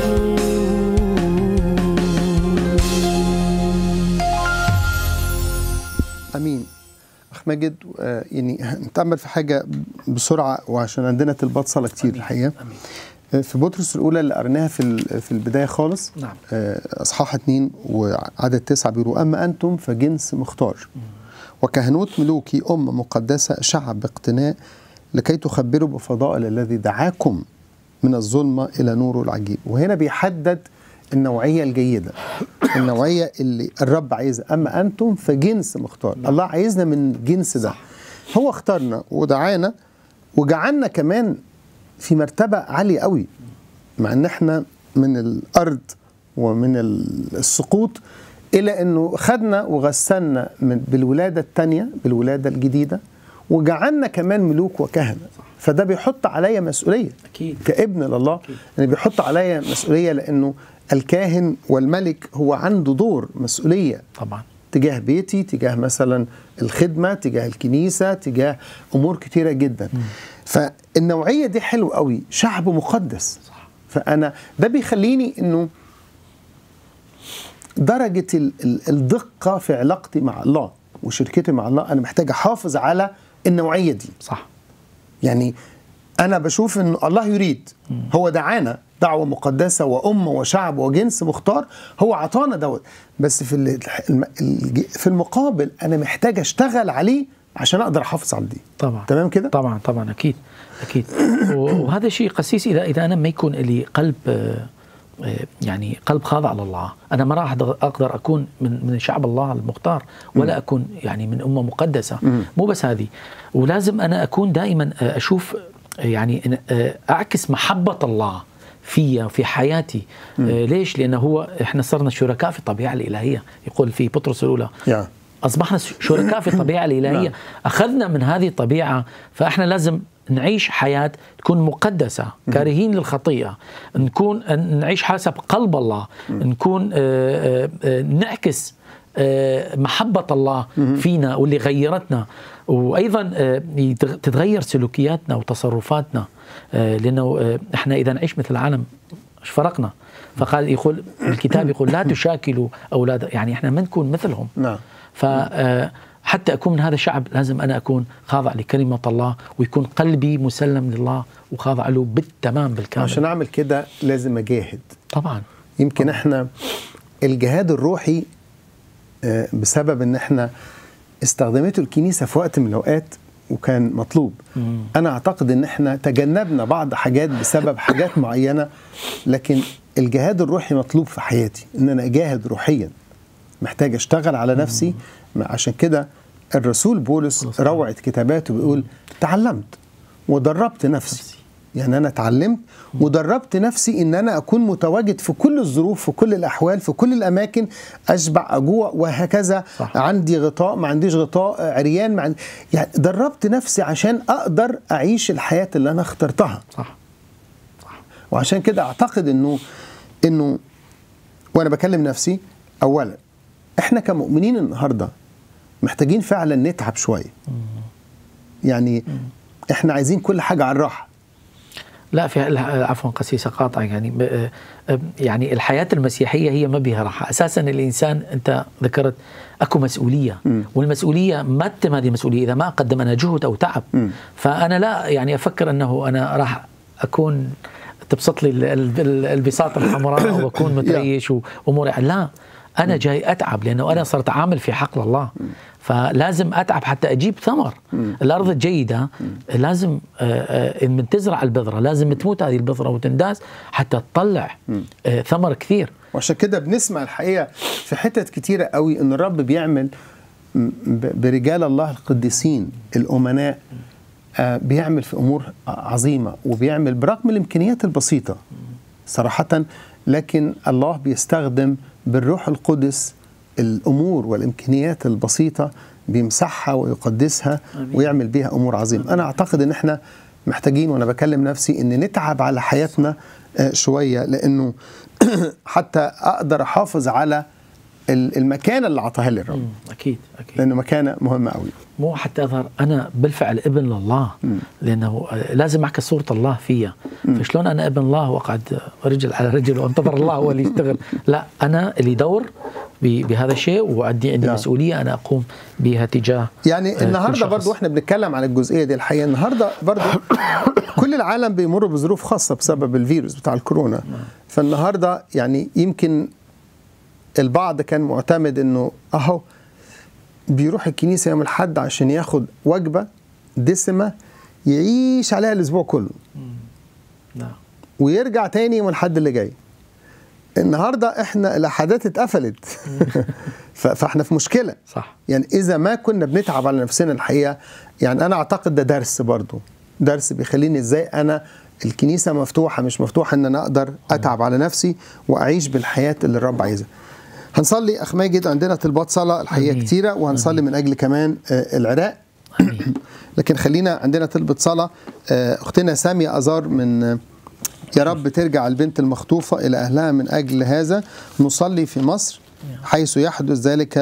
امين اخ ماجد آه، يعني نتامل في حاجه بسرعه وعشان عندنا طلبات صلاه كتير الحقيقه أمين. آه، في بطرس الاولى اللي قريناها في ال- في البدايه خالص نعم. آه، اصحاح اتنين وعدد تسعه بيقولوا اما انتم فجنس مختار وكهنوت ملوكي امه مقدسه شعب باقتناء لكي تخبروا بفضائل الذي دعاكم من الظلمه الى نوره العجيب وهنا بيحدد النوعيه الجيده النوعيه اللي الرب عايزها اما انتم فجنس مختار الله عايزنا من الجنس ده هو اختارنا ودعانا وجعلنا كمان في مرتبه عاليه قوي مع ان احنا من الارض ومن ال- السقوط الى انه خدنا وغسلنا من بالولاده الثانيه بالولاده الجديده وجعلنا كمان ملوك وكهنه فده بيحط عليا مسؤوليه أكيد. كابن لله يعني بيحط عليا مسؤوليه لانه الكاهن والملك هو عنده دور مسؤوليه طبعا تجاه بيتي تجاه مثلا الخدمه تجاه الكنيسه تجاه امور كتيره جدا فالنوعيه دي حلوه قوي شعب مقدس فانا ده بيخليني انه درجه ال- ال- الدقه في علاقتي مع الله وشركتي مع الله انا محتاج احافظ على النوعيه دي صح يعني انا بشوف ان الله يريد هو دعانا دعوه مقدسه وامه وشعب وجنس مختار هو عطانا دوت بس في ال- الم- الج- في المقابل انا محتاج اشتغل عليه عشان اقدر احافظ على دي طبعا تمام كده طبعا طبعا اكيد اكيد و- وهذا شيء قسيس اذا اذا انا ما يكون لي قلب آه، آه، يعني قلب خاضع لله انا ما راح أقدر- اقدر اكون من من شعب الله المختار ولا اكون يعني من امه مقدسه مو بس هذه ولازم انا اكون دائما آه، اشوف آه، يعني إن- آه، اعكس محبه الله فيا في حياتي آه، ليش لانه هو احنا صرنا شركاء في الطبيعه الالهيه يقول في بطرس الاولى يا اصبحنا شركاء في الطبيعه الالهيه نعم. اخذنا من هذه الطبيعه فاحنا لازم نعيش حياه تكون مقدسه كارهين للخطيئه نكون نعيش حسب قلب الله نكون آه، آه، آه، نعكس آه، محبة الله فينا واللي غيرتنا وأيضا آه، يتغ- تتغير سلوكياتنا وتصرفاتنا آه، لأنه آه، احنا إذا نعيش مثل العالم ايش فرقنا فقال يقول الكتاب يقول لا تشاكلوا أولاد يعني احنا ما نكون مثلهم نعم ف آه، حتى اكون من هذا الشعب لازم انا اكون خاضع لكلمه الله ويكون قلبي مسلم لله وخاضع له بالتمام بالكامل عشان اعمل كده لازم اجاهد طبعا يمكن احنا الجهاد الروحي آه، بسبب ان احنا استخدمته الكنيسه في وقت من الاوقات وكان مطلوب مم. انا اعتقد ان احنا تجنبنا بعض حاجات بسبب حاجات معينه لكن الجهاد الروحي مطلوب في حياتي ان انا اجاهد روحيا محتاج اشتغل على نفسي عشان كده الرسول بولس روعة كتاباته بيقول تعلمت ودربت نفسي يعني انا اتعلمت ودربت نفسي ان انا اكون متواجد في كل الظروف في كل الاحوال في كل الاماكن اشبع اجوع وهكذا صح. عندي غطاء ما عنديش غطاء عريان ما عندي يعني دربت نفسي عشان اقدر اعيش الحياه اللي انا اخترتها صح وعشان كده اعتقد انه انه وانا بكلم نفسي اولا احنا كمؤمنين النهارده محتاجين فعلا نتعب شويه يعني احنا عايزين كل حاجه على الراحه لا في لا، عفوا قسيس قاطع يعني ب- آه، يعني الحياه المسيحيه هي ما بها راحه اساسا الانسان انت ذكرت اكو مسؤوليه مم. والمسؤوليه ما تتم هذه المسؤوليه اذا ما قدم انا جهد او تعب مم. فانا لا يعني افكر انه انا راح اكون تبسط لي ال- ال- البساط الحمراء واكون متريش واموري لا انا جاي اتعب لانه انا صرت عامل في حقل الله فلازم اتعب حتى اجيب ثمر الارض الجيده لازم آه، آه، من تزرع البذره لازم تموت هذه البذره وتنداس حتى تطلع آه، ثمر كثير وعشان كده بنسمع الحقيقه في حتت كتيره قوي ان الرب بيعمل م- ب- برجال الله القديسين الامناء آه، بيعمل في امور عظيمه وبيعمل برغم الامكانيات البسيطه صراحه لكن الله بيستخدم بالروح القدس الامور والامكانيات البسيطه بيمسحها ويقدسها ويعمل بيها امور عظيمه انا اعتقد ان احنا محتاجين وانا بكلم نفسي ان نتعب على حياتنا آه، شويه لانه حتى اقدر احافظ على ال- المكانه اللي عطاها لي الرب اكيد اكيد لانه مكانه مهمه قوي مو حتى اظهر انا بالفعل ابن لله لانه لازم احكي صوره الله فيا فشلون انا ابن الله واقعد رجل على رجل وانتظر الله هو اللي يشتغل لا انا اللي دور ب- بهذا الشيء وعندي عندي نعم. مسؤوليه انا اقوم بها تجاه يعني آه، كل النهارده شخص. برضو احنا بنتكلم عن الجزئيه دي الحقيقه النهارده برضو كل العالم بيمر بظروف خاصه بسبب الفيروس بتاع الكورونا فالنهارده يعني يمكن البعض كان معتمد انه اهو بيروح الكنيسه يوم الاحد عشان ياخد وجبه دسمه يعيش عليها الاسبوع كله نعم ويرجع تاني يوم الاحد اللي جاي النهارده احنا الاحادات اتقفلت ف- فاحنا في مشكله صح يعني اذا ما كنا بنتعب على نفسنا الحقيقه يعني انا اعتقد ده درس برضو درس بيخليني ازاي انا الكنيسه مفتوحه مش مفتوحه ان انا اقدر اتعب على نفسي واعيش بالحياه اللي الرب عايزها هنصلي اخ ماجد عندنا طلبات صلاه الحقيقه آمين. كتيره وهنصلي من اجل كمان آه، العراق امين لكن خلينا عندنا طلبة صلاة آه، أختنا سامية أزار من آه، يا رب ترجع البنت المخطوفة إلى أهلها من أجل هذا نصلي في مصر حيث يحدث ذلك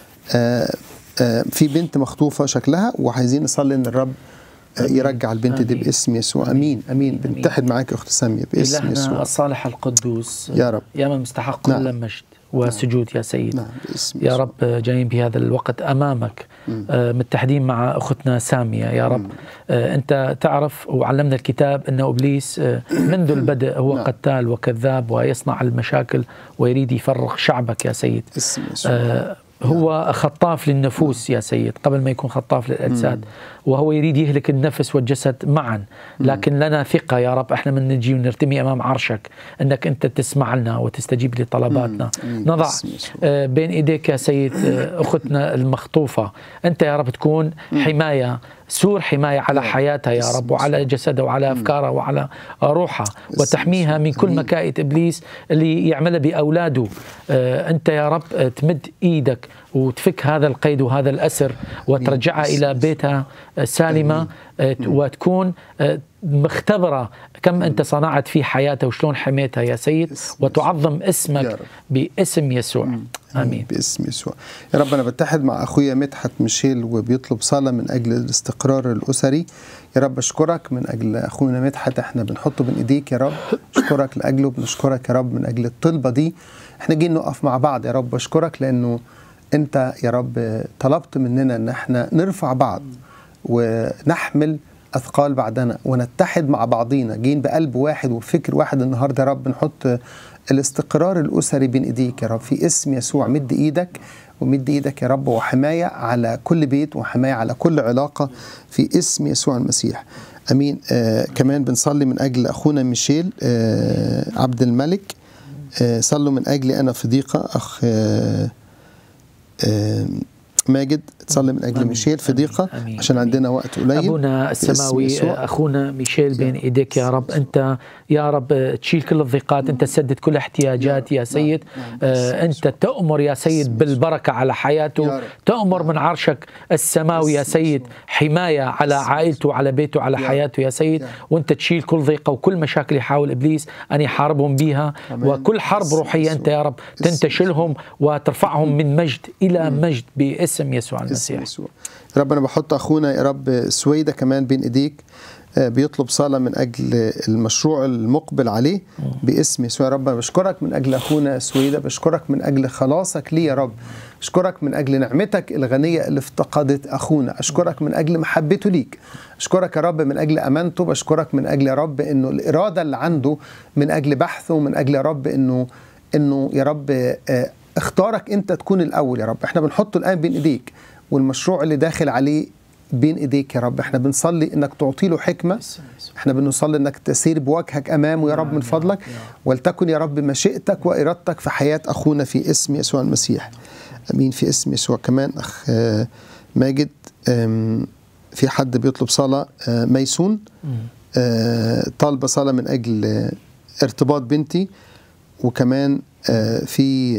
آه، آه، في بنت مخطوفة شكلها وعايزين نصلي إن الرب آه، يرجع البنت دي آمين. باسم يسوع أمين أمين أمين. بنتحد معاك يا أخت سامية باسم إلهنا يسوع الصالح القدوس يا رب. يا من مستحق نعم. كل مجد وسجود يا سيد نعم باسم يا يسوع. رب جايين بهذا الوقت امامك آه، متحدين مع اختنا ساميه يا رب آه، انت تعرف وعلمنا الكتاب ان ابليس آه، منذ البدء هو نعم. قتال وكذاب ويصنع المشاكل ويريد يفرغ شعبك يا سيد باسم يسوع آه، هو خطاف للنفوس يا سيد قبل ما يكون خطاف للاجساد وهو يريد يهلك النفس والجسد معا لكن لنا ثقه يا رب احنا من نجي ونرتمي امام عرشك انك انت تسمع لنا وتستجيب لطلباتنا أمين. نضع باسم يسوع. آه، بين ايديك يا سيد آه، اختنا المخطوفه انت يا رب تكون حمايه سور حمايه على حياتها يا رب وعلى جسدها وعلى افكارها وعلى روحها وتحميها من كل أمين. مكائد ابليس اللي يعملها باولاده آه، انت يا رب آه، تمد ايدك وتفك هذا القيد وهذا الاسر وترجعها الى بيتها آه، سالمه آه، وتكون آه، مختبره كم انت صنعت في حياتها وشلون حميتها يا سيد باسم وتعظم يا اسمك رب. باسم يسوع امين باسم يسوع يا رب انا بتحد مع اخويا مدحت ميشيل وبيطلب صلاه من اجل الاستقرار الاسري يا رب اشكرك من اجل اخونا مدحت احنا بنحطه بين ايديك يا رب اشكرك لاجله بنشكرك يا رب من اجل الطلبه دي احنا جايين نقف مع بعض يا رب اشكرك لانه انت يا رب طلبت مننا ان احنا نرفع بعض ونحمل اثقال بعدنا ونتحد مع بعضينا جايين بقلب واحد وفكر واحد النهارده يا رب نحط الاستقرار الاسري بين ايديك يا رب في اسم يسوع مد ايدك ومد ايدك يا رب وحمايه على كل بيت وحمايه على كل علاقه في اسم يسوع المسيح امين آه كمان بنصلي من اجل اخونا ميشيل آه عبد الملك آه صلوا من اجلي انا في ضيقه اخ آه آه ماجد تصلي من اجل آمين. ميشيل في ضيقه آمين. عشان آمين. عندنا وقت قليل ابونا باسم السماوي يسوع. اخونا ميشيل بين ايديك يا رب انت يا رب تشيل كل الضيقات انت تسدد كل احتياجات يا سيد آه، انت تؤمر يا سيد بالبركه على يا حياته رب. تؤمر من عرشك السماوي يا سيد حمايه على عائلته وعلى بيته على يا حياته يا سيد يا رب. وانت تشيل كل ضيقه وكل مشاكل يحاول ابليس ان يحاربهم بها آمين. وكل حرب باسم روحيه انت يسوع. يا رب باسم تنتشلهم وترفعهم من مجد الى مجد باسم يسوع اسم المسيح يسوع يا رب انا بحط اخونا يا رب سويدة كمان بين ايديك آه، بيطلب صلاة من أجل المشروع المقبل عليه باسم يسوع يا رب أنا بشكرك من أجل أخونا سويدة بشكرك من أجل خلاصك ليه يا رب أشكرك من أجل نعمتك الغنية اللي افتقدت أخونا أشكرك من أجل محبته ليك أشكرك يا رب من أجل أمانته بشكرك من أجل يا رب أنه الإرادة اللي عنده من أجل بحثه من أجل يا رب أنه أنه يا رب آه، اختارك أنت تكون الأول يا رب احنا بنحطه الآن بين إيديك والمشروع اللي داخل عليه بين ايديك يا رب احنا بنصلي انك تعطي له حكمه احنا بنصلي انك تسير بوجهك امامه يا رب من فضلك ولتكن يا رب مشيئتك وارادتك في حياه اخونا في اسم يسوع المسيح امين في اسم يسوع كمان اخ آه، ماجد آم، في حد بيطلب صلاه آه، ميسون آه، طالبه صلاه من اجل آه، ارتباط بنتي وكمان آه، في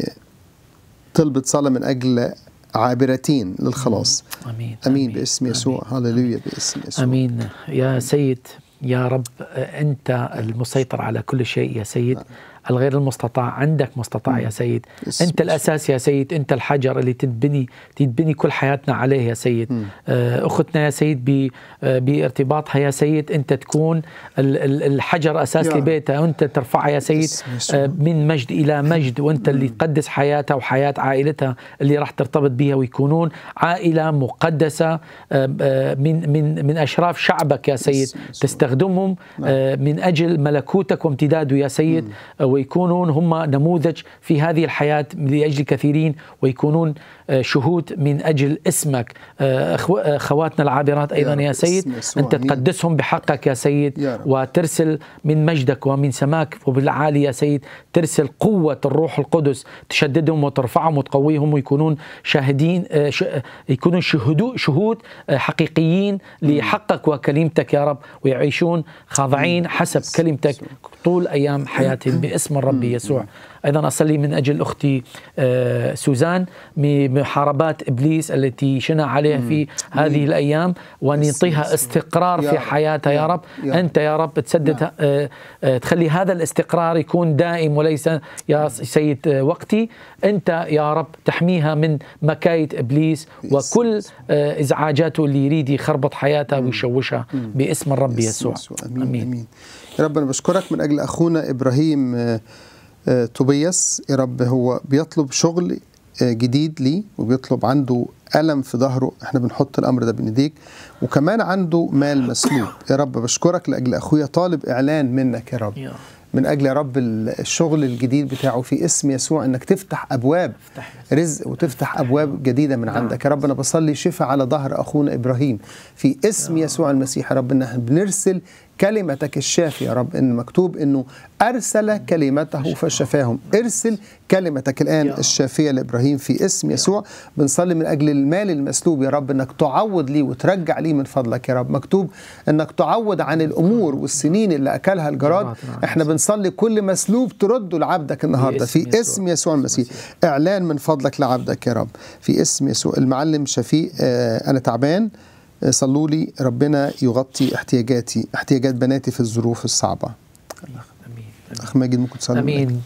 طلبت صلاه من اجل عابرتين للخلاص امين امين باسم يسوع هللويا باسم يسوع امين يا سيد يا رب انت المسيطر على كل شيء يا سيد الغير المستطاع عندك مستطاع يا سيد باسم انت الاساس يا سيد انت الحجر اللي تتبني تتبني كل حياتنا عليه يا سيد آه، اختنا يا سيد ب- آه، بارتباطها يا سيد انت تكون ال- ال- الحجر اساس يا رب. لبيتها وانت ترفعها يا سيد باسم يسوع. آه، من مجد الى مجد وانت اللي تقدس حياتها وحياه عائلتها اللي راح ترتبط بها ويكونون عائله مقدسه آه، آه، من من من اشراف شعبك يا سيد باسم يسوع. تستخدمهم آه، من اجل ملكوتك وامتداده يا سيد آه، ويكونون هم نموذج في هذه الحياه لاجل كثيرين ويكونون آه، شهود من اجل اسمك آه، أخو- آه، اخواتنا العابرات ايضا رب، يا سيد باسم يسوع. انت آمين. تقدسهم بحقك يا سيد يا رب. وترسل من مجدك ومن سماك وبالعالي يا سيد ترسل قوة الروح القدس تشددهم وترفعهم وتقويهم ويكونون شاهدين آه، ش- آه، يكونون شهدو شهود آه، حقيقيين لحقك وكلمتك يا رب ويعيشون خاضعين حسب كلمتك طول أيام حياتهم باسم الرب يسوع أيضا أصلي من أجل أختي آه، سوزان بمحاربات إبليس التي شنع عليها في هذه الأيام وأن يعطيها استقرار يا في رب. حياتها يا يا رب رب. يا أنت يا رب تسدد آه، آه، تخلي هذا الاستقرار يكون دائم وليس يا سيد آه، وقتي أنت يا رب تحميها من مكايد إبليس وكل آه، إزعاجاته اللي يريد يخربط حياتها ويشوشها باسم الرب باسم يسوع امين امين, أمين. يا رب انا بشكرك من اجل اخونا ابراهيم آه، آه، توبياس يا رب هو بيطلب شغل آه، جديد ليه وبيطلب عنده ألم في ظهره احنا بنحط الأمر ده بين ايديك وكمان عنده مال مسلوب يا رب بشكرك لأجل أخويا طالب إعلان منك يا رب يا رب. من أجل يا رب الشغل الجديد بتاعه في اسم يسوع إنك تفتح أبواب رزق وتفتح أبواب جديدة من عندك يا رب أنا بصلي شفاء على ظهر أخونا إبراهيم في اسم يسوع المسيح يا رب إن احنا بنرسل كلمتك الشافية يا رب إن مكتوب إنه أرسل كلمته فشفاهم ارسل كلمتك الآن الشافية لإبراهيم في اسم يسوع بنصلي من أجل المال المسلوب يا رب إنك تعوض ليه وترجع ليه من فضلك يا رب مكتوب إنك تعوض عن الأمور والسنين اللي أكلها الجراد احنا بنصلي كل مسلوب ترده لعبدك النهارده باسم في يسوع. اسم يسوع المسيح اعلان من فضلك لعبدك يا رب في اسم يسوع المعلم شفيق آه، انا تعبان آه، صلوا لي ربنا يغطي احتياجاتي احتياجات بناتي في الظروف الصعبه أمين اخ ماجد ممكن تصلي امين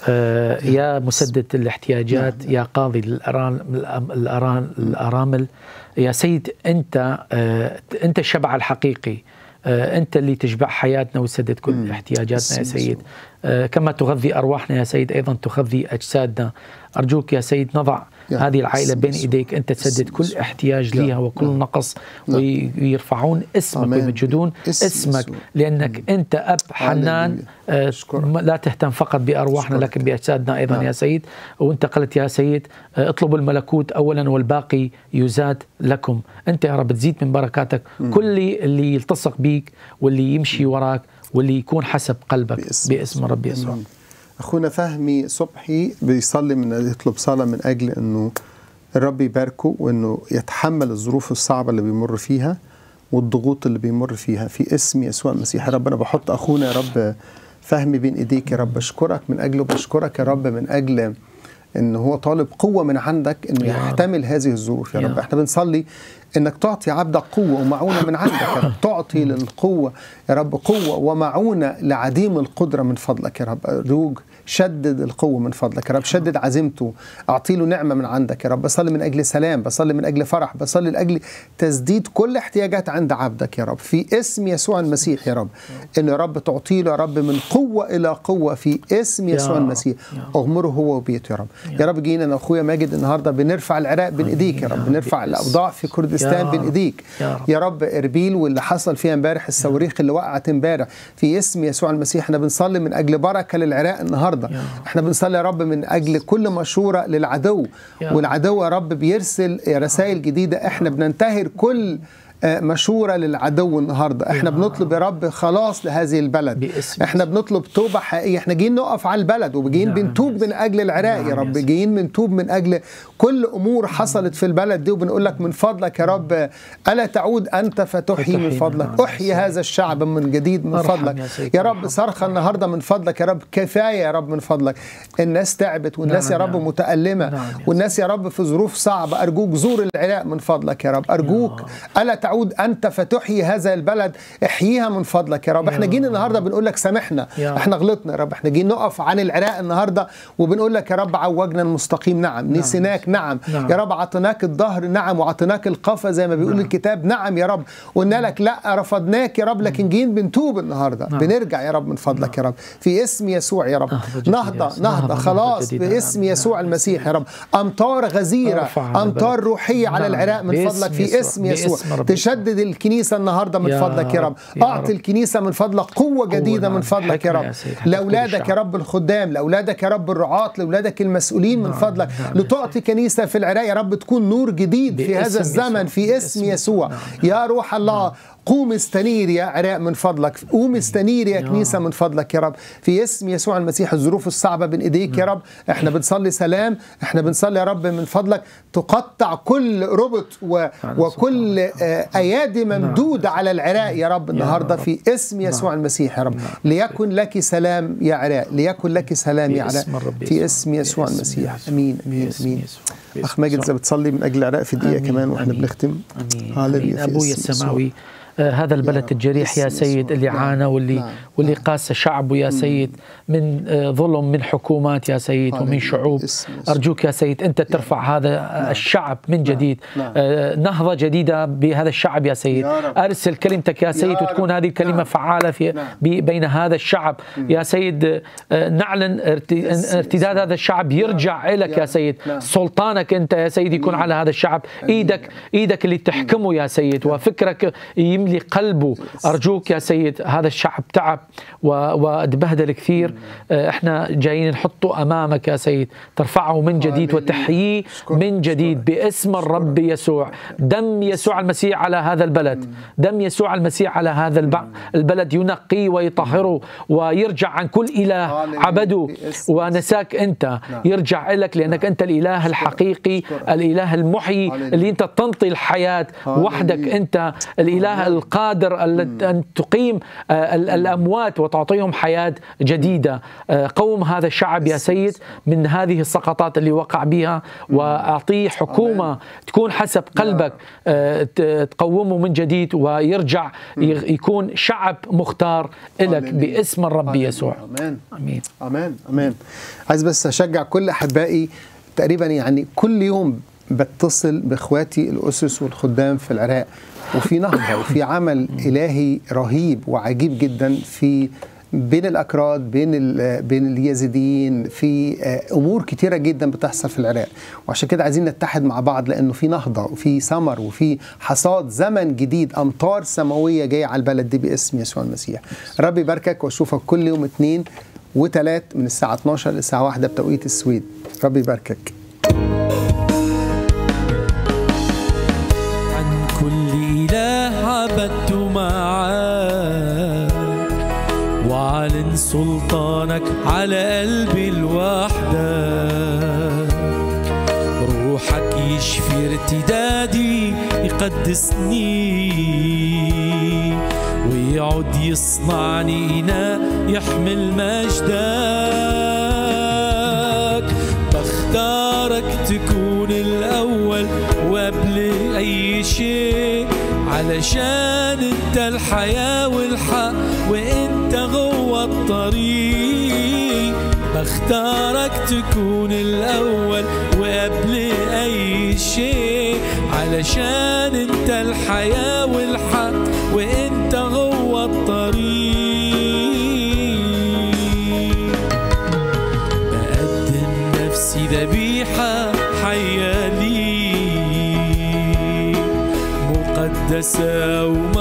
آه يا مسدد الاحتياجات يا قاضي الأران الأران الارامل يا سيد انت آه انت الشبع الحقيقي آه انت اللي تشبع حياتنا وتسدد كل احتياجاتنا يا باسم سيد آه كما تغذي ارواحنا يا سيد ايضا تغذي اجسادنا ارجوك يا سيد نضع يا هذه رب العائله باسم بين يسوع. ايديك انت تسدد باسم كل يسوع. احتياج يا ليها رب. وكل نعم. نقص نعم. وي- ويرفعون اسمك آمين. ويمجدون باسم اسمك يسوع. لانك انت اب حنان هللويا. آه، أشكرك. م- لا تهتم فقط بارواحنا أشكرك. لكن باجسادنا ايضا نعم. يا سيد وانت قلت يا سيد آه، اطلبوا الملكوت اولا والباقي يزاد لكم انت يا رب تزيد من بركاتك كل اللي- اللي يلتصق بيك واللي يمشي وراك واللي يكون حسب قلبك باسم باسم رب يسوع آمين. اخونا فهمي صبحي بيصلي من يطلب صلاه من اجل انه الرب يباركه وانه يتحمل الظروف الصعبه اللي بيمر فيها والضغوط اللي بيمر فيها في اسم يسوع المسيح يا رب انا بحط اخونا يا رب فهمي بين ايديك يا رب بشكرك من اجله بشكرك يا رب من اجل ان هو طالب قوه من عندك انه يا رب. يحتمل هذه الظروف يا يا رب رب. احنا بنصلي انك تعطي عبدك قوه ومعونه من عندك يا رب تعطي للقوه يا رب قوه ومعونه لعديم القدره من فضلك يا رب ارجوك شدد القوه من فضلك يا رب شدد عزيمته اعطي له نعمه من عندك يا رب بصلي من اجل سلام بصلي من اجل فرح بصلي لاجل تسديد كل احتياجات عند عبدك يا رب في اسم يسوع المسيح يا رب ان يا رب تعطي له يا رب من قوه الى قوه في اسم يا يسوع رب. المسيح يا رب. اغمره هو وبيته يا رب يا رب جينا انا واخويا ماجد النهارده بنرفع العراق بين ايديك يا رب بنرفع الاوضاع في كردستان يا بين رب. ايديك يا رب. يا رب اربيل واللي حصل فيها امبارح الصواريخ اللي وقعت امبارح في اسم يسوع المسيح احنا بنصلي من اجل بركه للعراق النهارده يا رب. احنا بنصلي يا رب من اجل كل مشوره للعدو يا رب. والعدو يا رب بيرسل رسائل جديده احنا بننتهر كل آه، مشوره للعدو النهارده احنا بنطلب يا رب خلاص لهذه البلد باسم احنا بنطلب توبه حقيقيه احنا جايين نقف على البلد وجايين نعم بنتوب يا من اجل العراق نعم يا يا رب سيدي. جايين بنتوب من اجل كل امور حصلت في البلد دي وبنقول لك من فضلك يا رب الا تعود انت فتحيي من فتحيي فضلك نعم يا احيي سيدي. هذا الشعب من جديد من ارحم فضلك يا سيدي، يا رب ارحم. صرخه النهارده من فضلك يا رب كفايه يا رب من فضلك الناس تعبت والناس نعم يا رب نعم. متالمه نعم يا والناس يا رب في ظروف صعبه ارجوك زور العراق من فضلك يا رب ارجوك الا تعود انت فتحيي هذا البلد احييها من فضلك يا رب احنا يا جينا النهارده بنقول لك سامحنا يا رب. احنا غلطنا يا رب احنا جايين نقف عن العراق النهارده وبنقول لك يا رب عوجنا المستقيم نعم نسيناك نعم نعم. يا رب عطيناك الظهر نعم وعطيناك القفا زي ما بيقول نعم. الكتاب نعم يا رب قلنا لك لا رفضناك يا رب لكن جايين بنتوب النهارده نعم. بنرجع يا رب من فضلك يا رب في اسم يسوع يا رب نهضة جديدة نهضه يا سيدي. نهضه نهضة خلاص جديدة. باسم نعم. يسوع نعم. المسيح يا رب امطار غزيره ارفع هذا امطار البلد. روحيه على نعم. العراق من باسم فضلك في يسوع. اسم يسوع باسم رب يسوع. تشدد الكنيسه النهارده من يا فضلك يا رب رب. يا اعطي رب. الكنيسه من فضلك قوه جديده نعم. من فضلك يا حكمة رب يا سيد. حتى لاولادك كل يا الشعب. رب الخدام لاولادك يا رب الرعاة لاولادك المسؤولين من نعم. فضلك نعم يا لتعطي كنيسه في العراق يا رب تكون نور جديد في باسم هذا الزمن يسوع. في اسم باسم يسوع يسوع. يا روح الله قوم استنير يا عراق من فضلك قوم استنير يا يا كنيسه من فضلك يا رب في اسم يسوع المسيح الظروف الصعبه بين ايديك يا رب احنا بنصلي سلام احنا بنصلي يا رب من فضلك تقطع كل ربط و... وكل آه، ايادي ممدوده على العراق يا رب النهارده رب. في اسم يسوع المسيح يا رب ليكن لك سلام يا عراق ليكن لك سلام يا عراق باسم الرب في يسوع. اسم يسوع باسم المسيح يسوع. امين امين باسم امين يسوع. باسم اخ ماجد يسوع. اذا بتصلي من اجل العراق في دقيقه آمين. كمان واحنا آمين. بنختم امين هاللويا امين في ابويا اسم يسوع. السماوي آه هذا البلد رب. الجريح يا اسم سيد يسوع. اللي نعم. عانى واللي نعم. واللي نعم. قاس شعبه يا سيد من آه ظلم من حكومات يا سيد ومن هاللويا. شعوب اسم يسوع. ارجوك يا سيد انت ترفع هذا الشعب من جديد نعم. آه نهضه جديده بهذا الشعب يا سيد يا رب. ارسل كلمتك يا سيد رب. وتكون هذه الكلمه نعم. فعاله في نعم. بي- بين هذا الشعب يا سيد آه نعلن ارت- اسم ارتداد يسوع. هذا الشعب يرجع لك يا يا سيد نعم. سلطانك انت يا سيد يكون على هذا الشعب ايدك ايدك اللي تحكمه يا سيد وفكرك يملي قلبه ارجوك يا سيد هذا الشعب تعب و- وتبهدل كثير آه، احنا جايين نحطه امامك يا سيد ترفعه من جديد هاليلويا. وتحييه أشكرك. من جديد باسم الرب يسوع دم يسوع المسيح على هذا البلد دم يسوع المسيح على هذا الب- البلد ينقيه ويطهره ويرجع عن كل اله هاليلويا. عبده باسم ونساك انت يرجع لك لانك انت الاله الحقيقي الاله المحيي هاليلويا. اللي انت تنطي الحياه هاليلويا. وحدك انت الاله القادر ال- ان تقيم آه، ال- الاموات وتعطيهم حياه جديده آه، قوم هذا الشعب يا سيد من هذه السقطات اللي وقع بها واعطيه حكومه تكون حسب قلبك آه، ت- تقومه من جديد ويرجع ي- يكون شعب مختار لك هاليلويا. باسم الرب هاليلويا. يسوع امين امين امان امان عايز بس اشجع كل احبائي تقريبا يعني كل يوم بتصل باخواتي الاسس والخدام في العراق وفي نهضه وفي عمل الهي رهيب وعجيب جدا في بين الاكراد بين ال- بين اليزيديين في آه، امور كتيره جدا بتحصل في العراق وعشان كده عايزين نتحد مع بعض لانه في نهضه وفي ثمر وفي حصاد زمن جديد امطار سماويه جايه على البلد دي باسم يسوع المسيح ربي يباركك واشوفك كل يوم اثنين وثلاث من الساعه 12 للساعه 1 بتوقيت السويد ربي يباركك عن كل إله عبدت معاك وأعلن سلطانك على قلبي الوحدة روحك يشفي ارتدادي يقدسني ويعود يصنعني إناء يحمل مجدك بختارك تكون الأول وقبل أي شيء علشان انت الحياة والحق وانت غوى الطريق بختارك تكون الأول وقبل أي شيء علشان انت الحياة والحق وانت غوى الطريق بقدم نفسي ذبيحة حية لي مقدسة وما